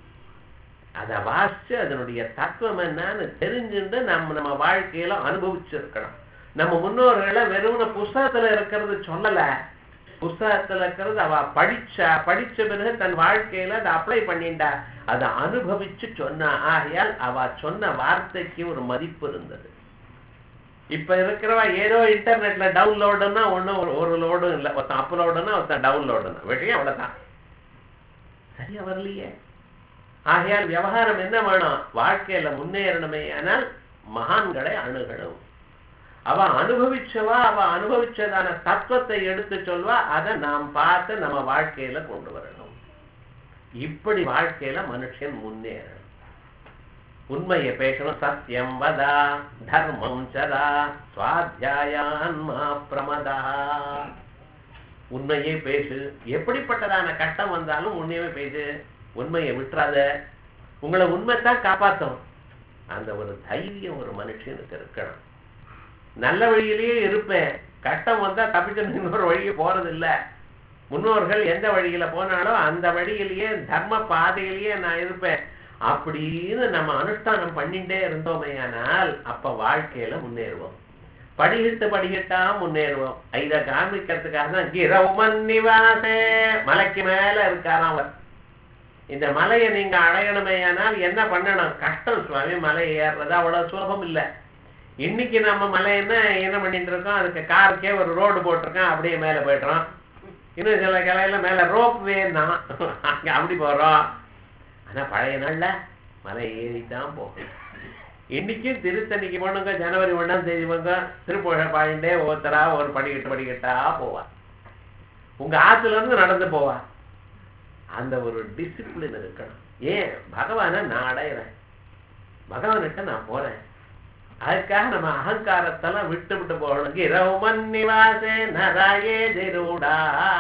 அதை வாசிச்சு அதனுடைய தத்துவம் என்னன்னு தெரிஞ்சுட்டு நம்ம நம்ம வாழ்க்கையில அனுபவிச்சிருக்கணும் நம்ம முன்னோர்களை வெறும் புஸ்தகத்துல இருக்கிறது சொல்லல புஸ்தகத்துல இருக்கிறது அவ படிச்சா படிச்ச பிறகு தன் வாழ்க்கையில அதை அப்ளை பண்ணிண்டா அதை அனுபவிச்சு சொன்னா ஆகையால் அவ சொன்ன வார்த்தைக்கு ஒரு மதிப்பு இருந்தது இப்ப இருக்கிறவா ஏதோ இன்டர்நெட்ல டவுன்லோடுன்னா ஒண்ணும் ஒரு ஒரு லோடும் இல்லை ஒருத்தன் அப்லோடுன்னா ஒருத்தன் டவுன்லோடுன்னா விஷயம் அவ்வளவுதான் சரியா வரலையே ஆகையால் விவகாரம் என்ன வேணும் வாழ்க்கையில முன்னேறணுமே ஆனால் மகான்களை அணுகணும் அவ அனுபவிச்சவா அவ அனுபவிச்சதான தத்துவத்தை எடுத்து சொல்வா அதை நாம் பார்த்து நம்ம வாழ்க்கையில கொண்டு வரணும் இப்படி வாழ்க்கையில மனுஷன் முன்னேறணும் உண்மையை பேசணும் சத்தியம் வதா தர்மம் சதா சுவாத்தியாயான்மா பிரமதா உண்மையே பேசு எப்படிப்பட்டதான கட்டம் வந்தாலும் உண்மையே பேசு உண்மையை விட்டுறாத உங்களை உண்மைத்தான் காப்பாற்றும் அந்த ஒரு தைரியம் ஒரு மனுஷனுக்கு இருக்கணும் நல்ல வழியிலேயே இருப்பேன் கட்டம் வந்தா தப்பிச்சு இன்னொரு வழியே போறது இல்ல முன்னோர்கள் எந்த வழியில போனாலும் அந்த வழியிலேயே தர்ம பாதையிலேயே நான் இருப்பேன் அப்படின்னு நம்ம அனுஷ்டானம் பண்ணிட்டே இருந்தோமேயானால் அப்ப வாழ்க்கையில முன்னேறுவோம் படிகிட்டு படிகிட்டா முன்னேறுவோம் இதை காமிக்கிறதுக்காக தான் கிரவுமன் நிவாசே மலைக்கு மேல இருக்காராம் அவர் இந்த மலையை நீங்க அடையணுமேயானால் என்ன பண்ணணும் கஷ்டம் சுவாமி மலை ஏறுறது அவ்வளவு சுலபம் இல்லை இன்னைக்கு நம்ம மலை என்ன என்ன பண்ணிட்டு இருக்கோம் அதுக்கு காருக்கே ஒரு ரோடு போட்டிருக்கோம் அப்படியே மேல போயிடுறோம் இன்னும் சில கிளையில மேல ரோப் வேன்னா அங்க அப்படி போறோம் ஆனா பழைய நாள்ல மலை ஏறித்தான் போகும் இன்னைக்கும் திருத்தணிக்கு போனுங்க ஜனவரி ஒண்ணாம் தேதி போங்க திருப்புழ பாயிண்டே ஒருத்தரா ஒரு படிக்கட்டு படிக்கட்டா போவா உங்க ஆத்துல இருந்து நடந்து போவா அந்த ஒரு டிசிப்ளின் இருக்கணும் ஏன் பகவானை நான் அடையிறேன் பகவான்கிட்ட நான் போறேன் அதுக்காக நம்ம அகங்காரத்தெல்லாம் விட்டு விட்டு போகணும் இரவுமன் நிவாசே நராயே திருடா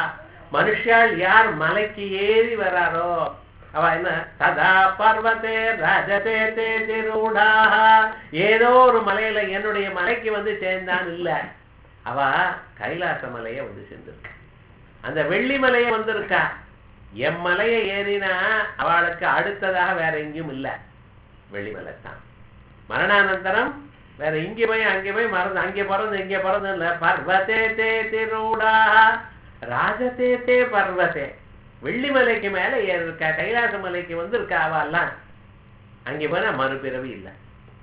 மனுஷால் யார் மலைக்கு ஏறி வராரோ அவ என்ன சதா பர்வத்தே ரஜதே தே திருடா ஏதோ ஒரு மலையில என்னுடைய மலைக்கு வந்து சேர்ந்தான் இல்ல அவ கைலாச மலைய வந்து சேர்ந்திருக்கா அந்த வெள்ளி மலைய வந்திருக்கா எம் மலையை ஏறினா அவளுக்கு அடுத்ததாக வேற எங்கேயும் இல்ல வெள்ளிமலை தான் மரணானந்தரம் வேற இங்கே போய் அங்கே போய் மறந்து அங்கே பிறந்து இங்கே பிறந்து இல்ல பர்வத்தே தே திருடா ராஜதே தே பர்வத்தே வெள்ளிமலைக்கு மேல ஏறி இருக்கா கைலாச மலைக்கு வந்து இருக்கா அவெல்லாம் அங்கே போனா மறுபிறவி இல்லை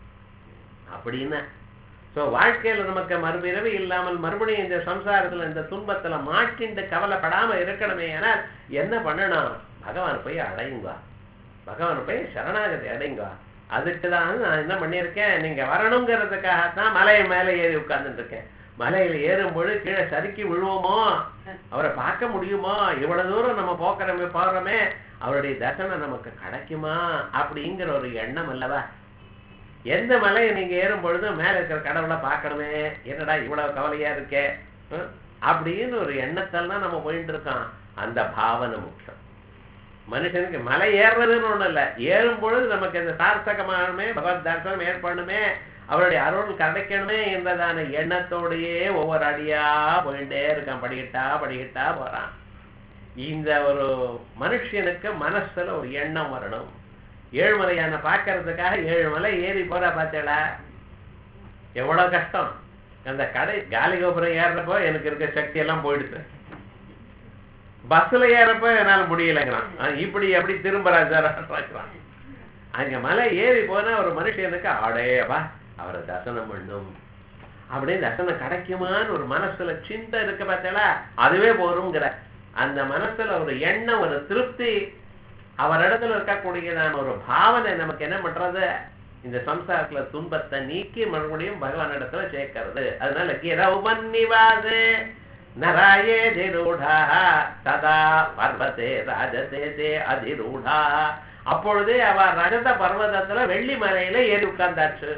அப்படின்னா ஸோ வாழ்க்கையில நமக்கு மறுபிறவி இல்லாமல் மறுபடியும் இந்த சம்சாரத்துல இந்த துன்பத்துல மாட்டிண்டு கவலைப்படாம இருக்கணுமே ஆனால் என்ன பண்ணணும் பகவான் போய் அடையுங்க பகவான் போய் சரணாகதி அடைங்க அதுக்கு தான் நான் என்ன பண்ணியிருக்கேன் நீங்க வரணுங்கிறதுக்காக தான் மலை மேலே ஏறி உட்கார்ந்துட்டு இருக்கேன் மலையில ஏறும்பொழுது கீழே சறுக்கி விழுவோமோ அவரை பார்க்க முடியுமோ இவ்வளவு தூரம் நம்ம போக்குறோமே போறோமே அவருடைய தரிசனம் நமக்கு கிடைக்குமா அப்படிங்கிற ஒரு எண்ணம் அல்லவா எந்த மலையை நீங்க ஏறும் பொழுதும் மேல இருக்கிற கடவுளை பார்க்கணுமே என்னடா இவ்வளவு கவலையா இருக்கே ஹம்? அப்படின்னு ஒரு எண்ணத்தெல்லாம் நம்ம போயிட்டு இருக்கோம் அந்த பாவனை முக்கியம் மனுஷனுக்கு மலை ஏறுறதுன்னு ஒண்ணும் இல்ல ஏறும் பொழுது நமக்கு இந்த சார்த்தகமானமே பகவத் தரிசனம் ஏற்படணுமே அவருடைய அருள் கிடைக்கணுமே என்றதான எண்ணத்தோடையே ஒவ்வொரு அடியா போயிட்டே இருக்கான் படிக்கிட்டா படிக்கிட்டா போறான் இந்த ஒரு மனுஷனுக்கு மனசுல ஒரு எண்ணம் வரணும் ஏழுமலையான பார்க்கறதுக்காக ஏழு மலை ஏறி போறா பார்த்தேடா எவ்வளவு கஷ்டம் அந்த கடை காலி கோபுரம் ஏறுறப்போ எனக்கு இருக்க சக்தி எல்லாம் போயிடுது பஸ்ல ஏறப்போ என்னால முடியலைங்கிறான் அஹ் இப்படி எப்படி திரும்புறான் சார் அங்க மலை ஏறி போனா ஒரு மனுஷனுக்கு அடையப்பா அவரை தரிசனம் பண்ணும் அப்படியே தரிசனம் கிடைக்குமான்னு ஒரு மனசுல சிந்தை இருக்கு பார்த்தீங்களா அதுவே போருங்கிற அந்த மனசுல ஒரு எண்ணம் ஒரு திருப்தி அவரிடத்துல இருக்கக்கூடியதான ஒரு பாவனை நமக்கு என்ன பண்றது இந்த சம்சாரத்துல துன்பத்தை நீக்கி மறுபடியும் பகவான் இடத்துல சேர்க்கிறது அதனால கிரௌமன்னிவாசே நராயே திரூடா சதா பர்வதே ராஜதே தே அதிரூடா அப்பொழுதே அவ ரஜத பர்வதத்துல வெள்ளி மலையில ஏறி உட்கார்ந்தாச்சு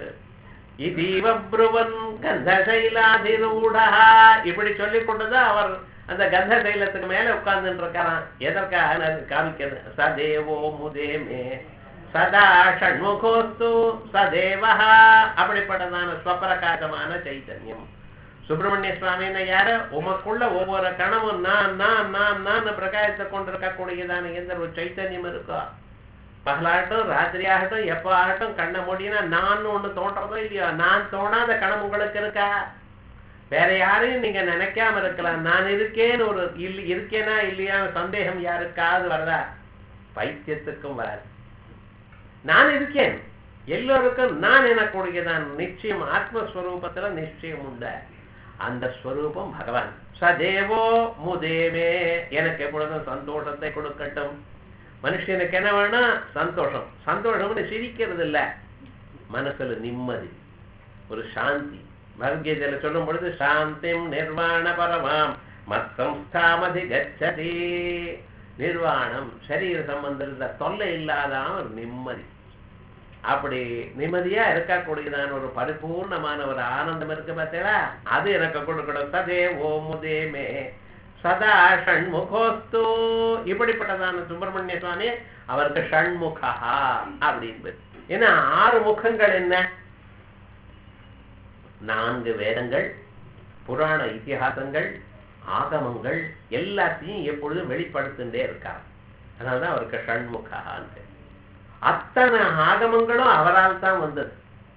இதீவ புருவன் கந்தசைலாதிரூடா இப்படி சொல்லிக் கொண்டுதான் அவர் அந்த கந்த சைலத்துக்கு மேல உட்கார்ந்துட்டு இருக்காராம் எதற்காக நான் காமிக்கிறது சதேவோ முதேமே சதா ஷண்முகோஸ்து சதேவஹா அப்படிப்பட்டதான ஸ்வப்பிரகாசமான சைத்தன்யம் சுப்பிரமணிய சுவாமின்னு யாரு உமக்குள்ள ஒவ்வொரு கணமும் நான் நான் நான் நான் பிரகாசித்து கொண்டிருக்கக்கூடியதான எந்த ஒரு சைத்தன்யம் இருக்கோ பகலாகட்டும் ராத்திரி ஆகட்டும் எப்போ ஆகட்டும் கண்ணை மூடினா நான் ஒண்ணு தோன்றதோ இல்லையோ நான் தோணாத கணம் உங்களுக்கு இருக்கா வேற யாரையும் நீங்க நினைக்காம இருக்கலாம் நான் இருக்கேன்னு ஒரு இல்ல இருக்கேனா இல்லையான்னு சந்தேகம் யாருக்காவது வரதா பைத்தியத்துக்கும் வராது நான் இருக்கேன் எல்லோருக்கும் நான் எனக்கூடியதான் நிச்சயம் ஆத்மஸ்வரூபத்துல நிச்சயம் உண்டு அந்த ஸ்வரூபம் பகவான் சதேவோ முதேவே எனக்கு எப்பொழுதும் சந்தோஷத்தை கொடுக்கட்டும் மனுஷனுக்கு என்ன வேணும் சந்தோஷம் சந்தோஷம்னு சிரிக்கிறது இல்ல மனசுல நிம்மதி ஒரு சாந்தி பகவத்கீதையில சொல்லும் பொழுது சாந்திம் நிர்வாண பரமாம் மத்தம்ஸ்தாமதி கச்சதி நிர்வாணம் சரீர சம்பந்தத்துல தொல்லை இல்லாதான ஒரு நிம்மதி அப்படி நிம்மதியா இருக்கக்கூடியதான ஒரு பரிபூர்ணமான ஒரு ஆனந்தம் இருக்கு பார்த்தீங்களா அது எனக்கு கொடுக்கணும் ததே ஓ முதேமே சதா ஷண்முகோஸ்து இப்படிப்பட்டதான சுப்பிரமணிய சுவாமி அவருக்கு ஷண்முகா அப்படின்னு ஏன்னா ஆறு முகங்கள் என்ன நான்கு வேதங்கள் புராண இத்திஹாசங்கள் ஆகமங்கள் எல்லாத்தையும் எப்பொழுதும் வெளிப்படுத்தின்றே இருக்கார் அதனாலதான் அவருக்கு ஷண்முகான்னு அத்தனை ஆகமங்களும் அவரால் தான் வந்தது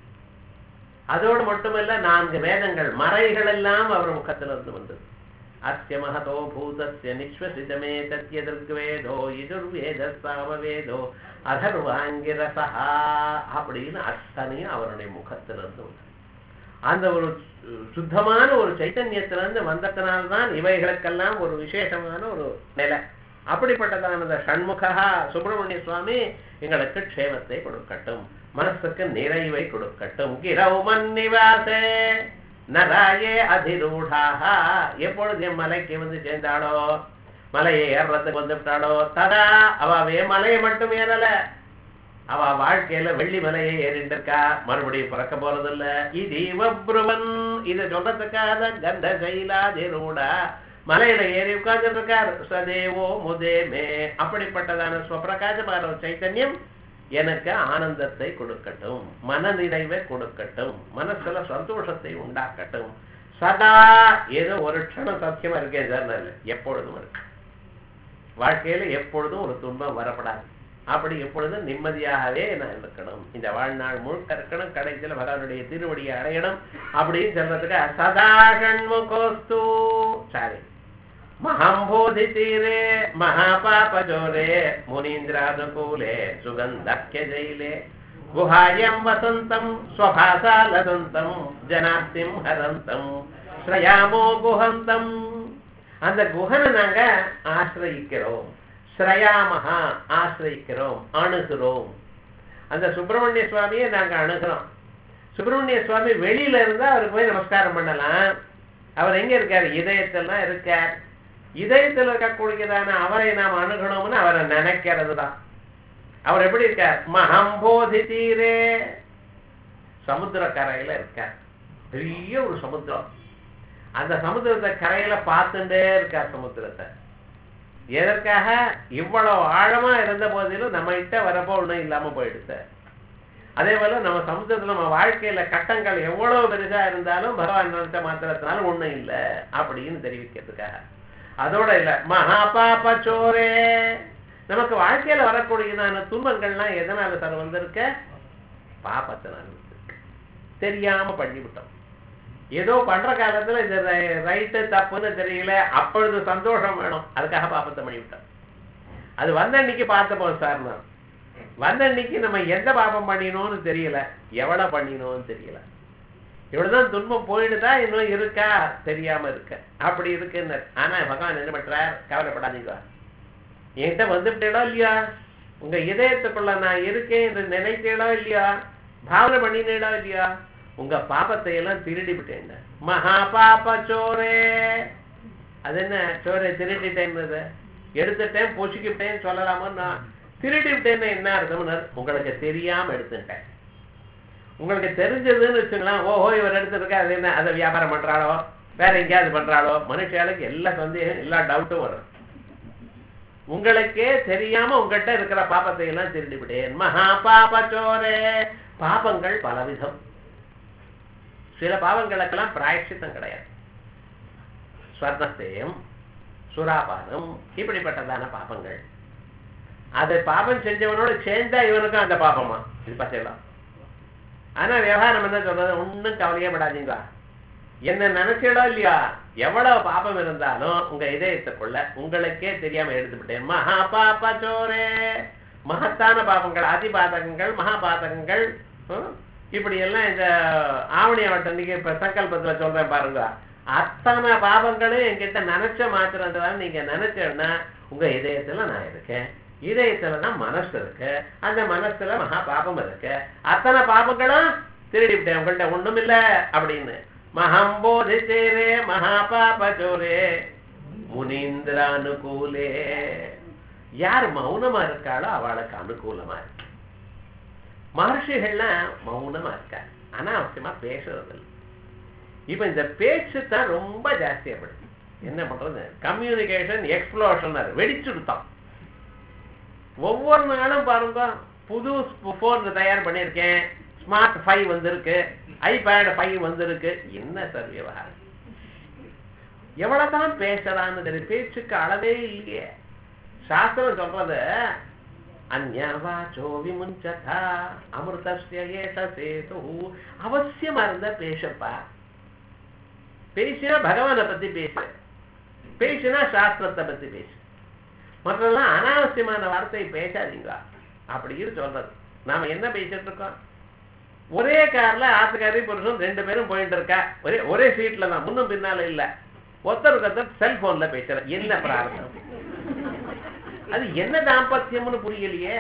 அதோடு மட்டுமல்ல நான்கு வேதங்கள் மறைகள் எல்லாம் அவர் முகத்திலிருந்து வந்தது அஸ்ய மகதோ பூதஸ்ய நிஸ்வசிதமே தத்யதிர்வேதோ இதுர்வேத சாமவேதோ அதர்வாங்கிரசா அப்படின்னு அத்தனையும் அவருடைய முகத்திலிருந்து வந்தது அந்த ஒரு சுத்தமான ஒரு சைத்தன்யத்திலிருந்து வந்ததனால்தான் இவைகளுக்கெல்லாம் ஒரு விசேஷமான ஒரு நிலை அப்படிப்பட்டதான ஷண்முகா சுப்பிரமணிய சுவாமி எங்களுக்கு க்ஷேமத்தை கொடுக்கட்டும் மனசுக்கு நிறைவை கொடுக்கட்டும் கிரௌமன் நிவாசே நராயே அதிரூடாக எப்பொழுது என் மலைக்கு வந்து சேர்ந்தாளோ மலையை ஏறுறதுக்கு வந்து விட்டாளோ ததா அவாவே மலையை மட்டும் ஏறல அவ வாழ்க்கையில வெள்ளி மலையை ஏறிட்டு இருக்கா மறுபடியும் பிறக்க போறதில்ல இது இவப்ருவன் இதை சொல்றதுக்காக கந்த சைலாதிரூடா மலையில ஏறி உட்கார்ந்துட்டு இருக்கார் சதேவோ முதேமே அப்படிப்பட்டதான ஸ்வப்பிரகாசமான ஒரு சைத்தன்யம் எனக்கு ஆனந்தத்தை கொடுக்கட்டும் மன நிறைவை கொடுக்கட்டும் மனசுல சந்தோஷத்தை உண்டாக்கட்டும் சதா ஏதோ ஒரு க்ஷணம் சத்தியமா இருக்கேன் சார் நான் இல்லை. எப்பொழுதும் இருக்கு வாழ்க்கையில எப்பொழுதும் ஒரு துன்பம் வரப்படாது அப்படி எப்பொழுதும் நிம்மதியாகவே நான் இருக்கணும் இந்த வாழ்நாள் முழுக்க இருக்கணும் கடைசியில் பகவானுடைய திருவடியை அடையணும் அப்படின்னு சொல்றதுக்கு சதா ஷண்முகோஸ்து சாரி மகாம்போதி தீரே மகாபாபஜோரே முனீந்திரானுகூலே சுகந்தக்ய ஜெயிலே குஹாயம் வசந்தம் ஸ்வபாசாலசந்தம் ஜனாப்திம் ஹரந்தம் ஸ்ரயாமோ குஹந்தம் அந்த குஹனை நாங்க ஆசிரயிக்கிறோம் ஸ்ரயாமஹா ஆசிரயிக்கிறோம் அணுகிறோம் அந்த சுப்பிரமணிய சுவாமியை நாங்க அணுகிறோம் சுப்பிரமணிய சுவாமி வெளியில இருந்தா அவருக்கு போய் நமஸ்காரம் பண்ணலாம் அவர் எங்க இருக்கார் இதயத்தில் தான் இருக்கார் இதயத்தில் இருக்கக்கூடியதான அவரை நாம் அணுகணும்னு அவரை நினைக்கிறது தான் அவர் எப்படி இருக்கார் மகம்போதி தீரே சமுத்திர கரையில இருக்கார் பெரிய ஒரு சமுத்திரம் அந்த சமுத்திரத்தை கரையில பார்த்துட்டே இருக்கார் சமுத்திரத்தை எதற்காக இவ்வளவு ஆழமா இருந்த போதிலும் நம்ம கிட்ட வரப்போ ஒண்ணும் இல்லாம போயிடுச்சு அதே போல நம்ம சமுத்திரத்துல நம்ம வாழ்க்கையில கட்டங்கள் எவ்வளவு பெருசா இருந்தாலும் பகவான் நினைச்ச மாத்திரத்தினால ஒண்ணும் இல்லை அப்படின்னு தெரிவிக்கிறதுக்காக அதோட இல்ல மகாபாப சோரே நமக்கு வாழ்க்கையில வரக்கூடியதான துன்பங்கள்லாம் எதனால சார் வந்திருக்க பாபத்தினால வந்திருக்கு தெரியாம பண்ணிவிட்டோம் ஏதோ பண்ற காலத்துல இது ரைட்டு தப்புன்னு தெரியல அப்பொழுது சந்தோஷம் வேணும் அதுக்காக பாபத்தை பண்ணிவிட்டோம் அது வந்த அன்னைக்கு பார்த்துப்போம் சார் நான் வந்த அன்னைக்கு நம்ம எந்த பாபம் பண்ணினோம்னு தெரியல எவ்வளவு பண்ணினோம்னு தெரியல இவ்வளவுதான் துன்பம் போயிடுதா இன்னும் இருக்கா தெரியாம இருக்க அப்படி இருக்குன்னு ஆனா பகவான் என்ன பண்றார் கவலைப்படாதீங்க என்கிட்ட வந்துட்டேடோ இல்லையா உங்க இதயத்துக்குள்ள நான் இருக்கேன் என்று நினைத்தேடோ இல்லையா பாவனை பண்ணினேடோ இல்லையா உங்க பாபத்தை எல்லாம் திருடி விட்டேன் மகா பாப சோரே அது என்ன சோரை திருடிட்டேன்னு எடுத்துட்டேன் பொசுக்கிட்டேன் சொல்லலாமா நான் திருடி விட்டேன்னு என்ன அர்த்தம்னு உங்களுக்கு தெரியாம எடுத்துட்டேன் உங்களுக்கு தெரிஞ்சதுன்னு வச்சுக்கலாம் ஓஹோ இவர் எடுத்திருக்கா அது என்ன அதை வியாபாரம் பண்றாளோ வேற எங்கேயாவது பண்றாளோ மனுஷாளுக்கு எல்லா சந்தேகம் எல்லா டவுட்டும் வரும் உங்களுக்கே தெரியாம உங்ககிட்ட இருக்கிற பாப்பத்தை எல்லாம் திருடி விட்டேன் மகா பாப சோரே பாபங்கள் பலவிதம் சில பாவங்களுக்கெல்லாம் பிராயச்சித்தம் கிடையாது ஸ்வர்ணத்தேயம் சுறாபானம் இப்படிப்பட்டதான பாபங்கள் அது பாபம் செஞ்சவனோட சேர்ந்தா இவனுக்கும் அந்த பாபமா இது பச்சைலாம் ஆனா விவகாரம் என்ன சொல்றது ஒன்னும் கவலையே படாதீங்க என்ன நினைச்சிடோ இல்லையா எவ்வளவு பாபம் இருந்தாலும் உங்க இதயத்துக்குள்ள உங்களுக்கே தெரியாம எடுத்துவிட்டேன் மகா பாப சோரே மகத்தான பாபங்கள் அதிபாதகங்கள் மகாபாதகங்கள் ஹம், இப்படி எல்லாம் இந்த ஆவணி அவட்ட நீங்க இப்ப சங்கல்பத்துல சொல்றேன் பாருங்க அத்தனை பாபங்களும் என்கிட்ட நினைச்ச மாத்திரம் நீங்க நினைச்சேன்னா உங்க இதயத்துல நான் இருக்கேன் இதயத்துல தான் மனசு இருக்கு அந்த மனசுல மகா பாபம் இருக்கு அத்தனை பாபங்களும் திருடி விட்டேன் உங்கள்ட்ட ஒண்ணும் இல்ல அப்படின்னு மகம்போதி சேரே மகா பாப சோரே முனீந்திர அனுகூலே யார் மௌனமா இருக்காளோ அவளுக்கு அனுகூலமா இருக்கு மகர்ஷிகள்லாம் மௌனமா இருக்காங்க அனாவசியமா பேசுறது இல்லை இப்ப இந்த பேச்சு தான் ரொம்ப ஜாஸ்தியாப்படுது என்ன பண்றது கம்யூனிகேஷன் எக்ஸ்ப்ளோஷன் வெடிச்சுடுத்தான் ஒவ்வொரு நாளும் பாருங்க புது போன் தயார் பண்ணியிருக்கேன் ஸ்மார்ட் ஃபைவ் வந்திருக்கு ஐபேட் ஃபைவ் வந்திருக்கு என்ன சார் விவகாரம் எவ்வளவுதான் பேசலான்னு தெரியும் பேச்சுக்கு அளவே இல்லையே சாஸ்திரம் சொல்றது அந்யாவாச்சோ விமுஞ்சதா அமிர்தஸ்ய ஏஷ சேது அவசியமா இருந்தா பேசப்பா பேசினா பகவானை பத்தி பேசு பேசினா சாஸ்திரத்தை பத்தி பேசு மற்றெல்லாம் அனாவசியமான வார்த்தையை பேசாதீங்க அப்படின்னு சொல்றது நாம என்ன பேசிட்டு இருக்கோம் ஒரே கார்ல ஆத்துக்காரி புருஷன் ரெண்டு பேரும் போயிட்டு இருக்கா ஒரே ஒரே சீட்ல தான் முன்னும் பின்னால இல்ல ஒருத்தருக்கு ஒருத்தர் செல்போன்ல பேசுற என்ன பிரார்த்தம் அது என்ன தாம்பத்தியம்னு புரியலையே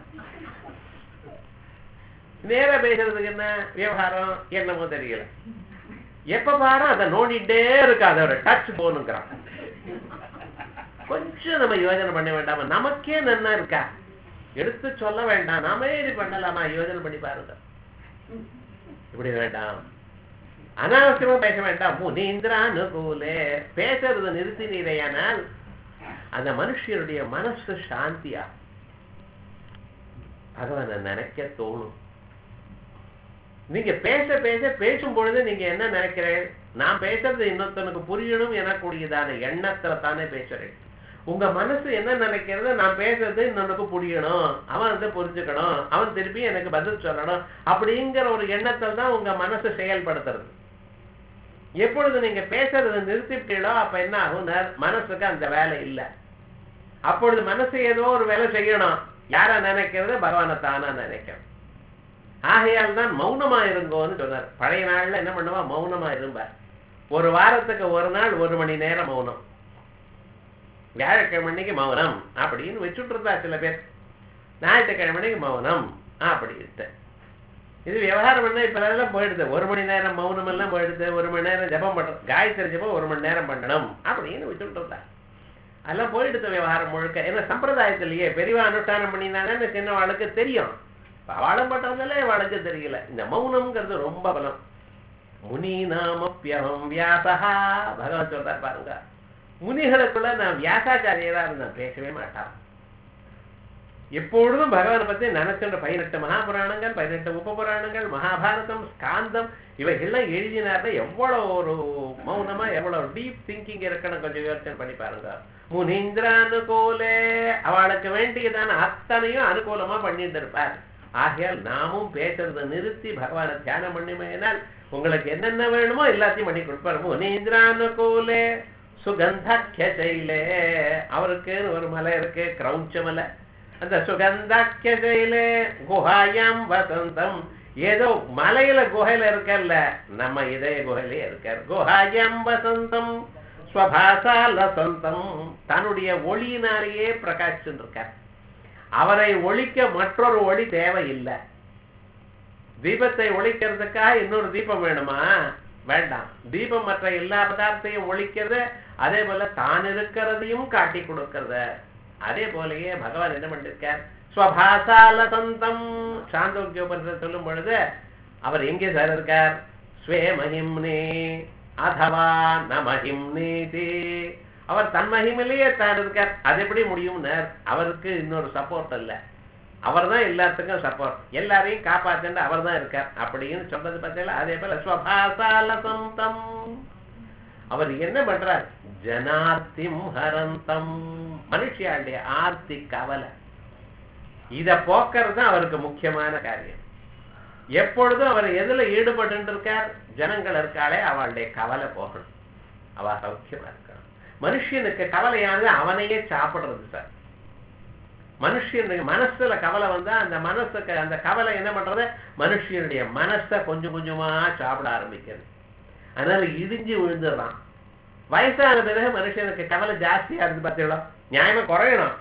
நேரா பேசுறதுக்கு என்ன விவகாரம் என்னமோ தெரியல எப்ப பாரு அதை நோண்டிட்டே இருக்கு அதோட டச் போனுங்கிறான் கொஞ்சம் நம்ம யோஜனை பண்ண வேண்டாமா நமக்கே நன்னா இருக்கா எடுத்து சொல்ல வேண்டாம் நாமே இது பண்ணலாமா யோஜனை பண்ணி பாருங்க இப்படி வேண்டாம் அனாவசியமா பேச வேண்டாம் முனீந்திர அனுகூலே பேசுறது நிறுத்தினீரையானால் அந்த மனுஷனுடைய மனசு சாந்தியா பகவானை நினைக்க தோணும் நீங்க பேச பேச பேசும் பொழுது நீங்க என்ன நினைக்கிறேன் நான் பேசுறது இன்னொருத்தனுக்கு புரியணும் எனக்கூடியதான எண்ணத்துல தானே பேசுறேன் உங்க மனசு என்ன நினைக்கிறது நான் பேசுறது இன்னொன்னுக்கு புரியணும் அவன் வந்து புரிஞ்சுக்கணும் அவன் திருப்பி எனக்கு பதில் சொல்லணும் அப்படிங்கிற ஒரு எண்ணத்தில் தான் உங்க மனசு செயல்படுத்துறது எப்பொழுது நீங்க பேசுறதை நிறுத்திட்டீங்களோ அப்ப என்ன ஆகும் மனசுக்கு அந்த வேலை இல்லை அப்பொழுது மனசு ஏதோ ஒரு வேலை செய்யணும் யார நினைக்கிறது பகவானை தானா நினைக்கும் ஆகையால் தான் மௌனமா இருங்கோன்னு சொன்னார் பழைய நாள்ல என்ன பண்ணுவா மௌனமா இருப்பார் ஒரு வாரத்துக்கு ஒரு நாள் ஒரு மணி நேரம் மௌனம் வியாழக்கிழமைக்கு மௌனம் அப்படின்னு வச்சுட்டு இருந்தா சில பேர் ஞாயிற்றுக்கிழமைக்கு மௌனம் அப்படின்ட்டு இது விவகாரம் பண்ண இப்ப எல்லாம் போயிடுது ஒரு மணி நேரம் மௌனம் எல்லாம் போயிடுது ஒரு மணி நேரம் ஜபம் பண்றது காயத்ரி ஜபம் ஒரு மணி நேரம் பண்ணணும் அப்படின்னு வச்சுட்டு இருந்தா அதெல்லாம் போயிடுது விவகாரம் முழுக்க ஏன்னா சம்பிரதாயத்திலேயே பெரியவா அனுஷ்டானம் பண்ணினாங்கன்னு சின்னவாளுக்கு தெரியும் இப்ப அவளும் பண்றதுல அவளுக்கு தெரியல இந்த மௌனம்ங்கிறது ரொம்ப பலம் முனி நாமப்பியம் வியாசா பகவான் சொல்றார் பாருங்க முனிகளுக்குள்ள நான் வியாசாச்சாரியரா இருந்தேன் பேசவே மாட்டான் எப்பொழுதும் பகவானை பத்தி நினைக்கின்ற பதினெட்டு மகாபுராணங்கள் பதினெட்டு உப புராணங்கள் மகாபாரதம் ஸ்காந்தம் இவைகள்லாம் எழுதினார்னா எவ்வளவு ஒரு மௌனமா எவ்வளவு டீப் திங்கிங் இருக்கணும் கொஞ்சம் யோசனை பண்ணி பாருங்க முனீந்திர அனுகூலே அவளுக்கு வேண்டியதான அத்தனையும் அனுகூலமா பண்ணிட்டு இருப்பார் ஆகையால் நாமும் பேசுறதை நிறுத்தி பகவானை தியானம் பண்ணிமையினால் உங்களுக்கு என்னென்ன வேணுமோ எல்லாத்தையும் பண்ணி கொடுப்பார் முனீந்திர அனுகூலே சுகந்தாக்கிய சைலே அவருக்குன்னு ஒரு மலை இருக்கு கிரௌஞ்ச மலை அந்த சுகந்தாக்கிய சைலே குஹாயாம் வசந்தம் ஏதோ மலையில குகையில இருக்கல்ல நம்ம இதய குகையிலே இருக்கார் குஹாயாம் வசந்தம் ஸ்வபாசா லசந்தம் தன்னுடைய ஒளியினாலேயே பிரகாசிச்சுட்டு இருக்கார் அவரை ஒழிக்க மற்றொரு ஒளி தேவையில்லை தீபத்தை ஒழிக்கிறதுக்காக இன்னொரு தீபம் வேணுமா வேண்டாம் தீபம் மற்ற எல்லா பதார்த்தையும் ஒழிக்கிறது அதே போல தான் இருக்கிறதையும் காட்டி கொடுக்கறது அதே போலயே பகவான் என்ன பண்ணிருக்கார் ஸ்வபாசால தந்தம் சாந்தோக்கியோபனிஷத் சொல்லும் பொழுது அவர் எங்கே சார் இருக்கார் ஸ்வே மகிம்னே அதவா ந மகிம்னேதி அவர் தன் மகிமிலேயே தான் இருக்கார் அது எப்படி முடியும்னார் அவருக்கு இன்னொரு சப்போர்ட் இல்லை அவர் தான் எல்லாத்துக்கும் சப்போர்ட் எல்லாரையும் காப்பாத்துட்டு அவர் தான் இருக்கார் அப்படின்னு சொன்னது பார்த்தீங்களா அதே போல ஸ்வபாசால சந்தம் அவர் என்ன பண்றார் ஜனார்த்திம் ஹரந்தம் மனுஷியாளுடைய ஆர்த்தி கவலை இத போக்குறது தான் அவருக்கு முக்கியமான காரியம் எப்பொழுதும் அவர் எதுல ஈடுபட்டு இருக்கார் ஜனங்கள் இருக்காளே அவளுடைய கவலை போகணும் அவ சௌக்கியமா இருக்கணும் மனுஷனுக்கு கவலையானது அவனையே சாப்பிடுறது சார் மனுஷனுடைய மனசுல கவலை வந்தா அந்த மனசுக்கு அந்த கவலை என்ன பண்றது மனுஷனுடைய மனசை கொஞ்சம் கொஞ்சமா சாப்பிட ஆரம்பிக்கிறது அதனால இடிஞ்சு விழுந்துடுறான் வயசான பிறகு மனுஷனுக்கு கவலை ஜாஸ்தியா இருந்து பார்த்தீங்களா நியாயமா குறையணும்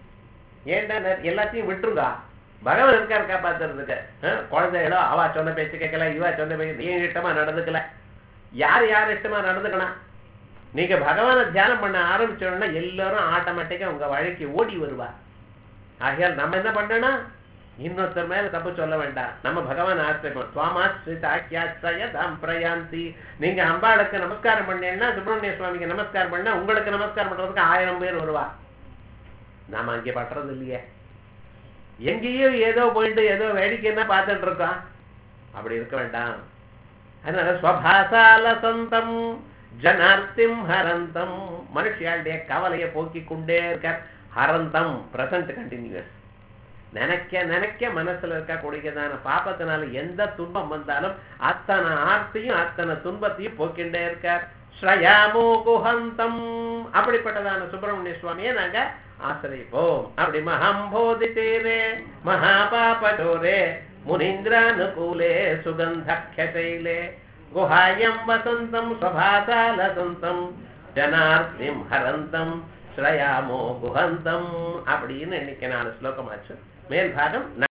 ஏன்டா நெ- எல்லாத்தையும் விட்டுருங்க பகவான் இருக்காரு காப்பாத்துறதுக்கு அஹ், குழந்தைகளோ அவ சொன்ன பேச்சு கேட்கல இவ சொன்ன பேச்சு நீ இஷ்டமா நடந்துக்கல யார் யார் இஷ்டமா நடந்துக்கணும் நீங்க பகவானை தியானம் பண்ண ஆரம்பிச்சோம்னா எல்லாரும் ஆட்டோமேட்டிக்கா உங்க வழிக்கு ஓடி வருவா ஆகையால் நம்ம என்ன பண்ணணும் இன்னொருத்தர் மேல தப்பு சொல்ல வேண்டாம் நம்ம பகவான் ஆசிரியப்போம் சுவாமாஸ்ரிதாக்கியாச்சய தாம் பிரயாந்தி நீங்க அம்பாளுக்கு நமஸ்காரம் பண்ணீங்கன்னா சுப்பிரமணிய சுவாமிக்கு நமஸ்காரம் பண்ணா உங்களுக்கு நமஸ்காரம் பண்றதுக்கு ஆயிரம் பேர் வருவா நாம அங்கே பண்றது இல்லையே எங்கேயோ ஏதோ போயிட்டு ஏதோ வேடிக்கைன்னா பார்த்துட்டு இருக்கோம் அப்படி இருக்க வேண்டாம் அதனால ஸ்வபாசால சந்தம் ஜனார்த்திம் ஹரந்தம் மனுஷியாளுடைய கவலையை போக்கிக் கொண்டே இருக்கார் ஹரந்தம் பிரசன்ட் கண்டினியூஸ் நினைக்க நினைக்க மனசுல இருக்கக்கூடியதான பாப்பத்தினால எந்த துன்பம் வந்தாலும் அத்தனை ஆர்த்தியும் அத்தனை துன்பத்தையும் போக்கிண்டே இருக்கார் ஸ்ரயாமோ குஹந்தம் அப்படிப்பட்டதான சுப்பிரமணிய சுவாமியை நாங்க ஆசிரியப்போம் அப்படி மகம்போதி தேரே மகாபாபடோரே முனீந்திரானுகூலே சுகந்தக்ஷைலே குஹாயம் வசந்தம் ஸ்வபாசாலசந்தம் ஜனார்த்திம் ஹரந்தம் ஸ்ரயாமோ குஹந்தம் அப்படின்னு இன்னைக்கு நாலு ஸ்லோகமாச்சு மேல் பாகம்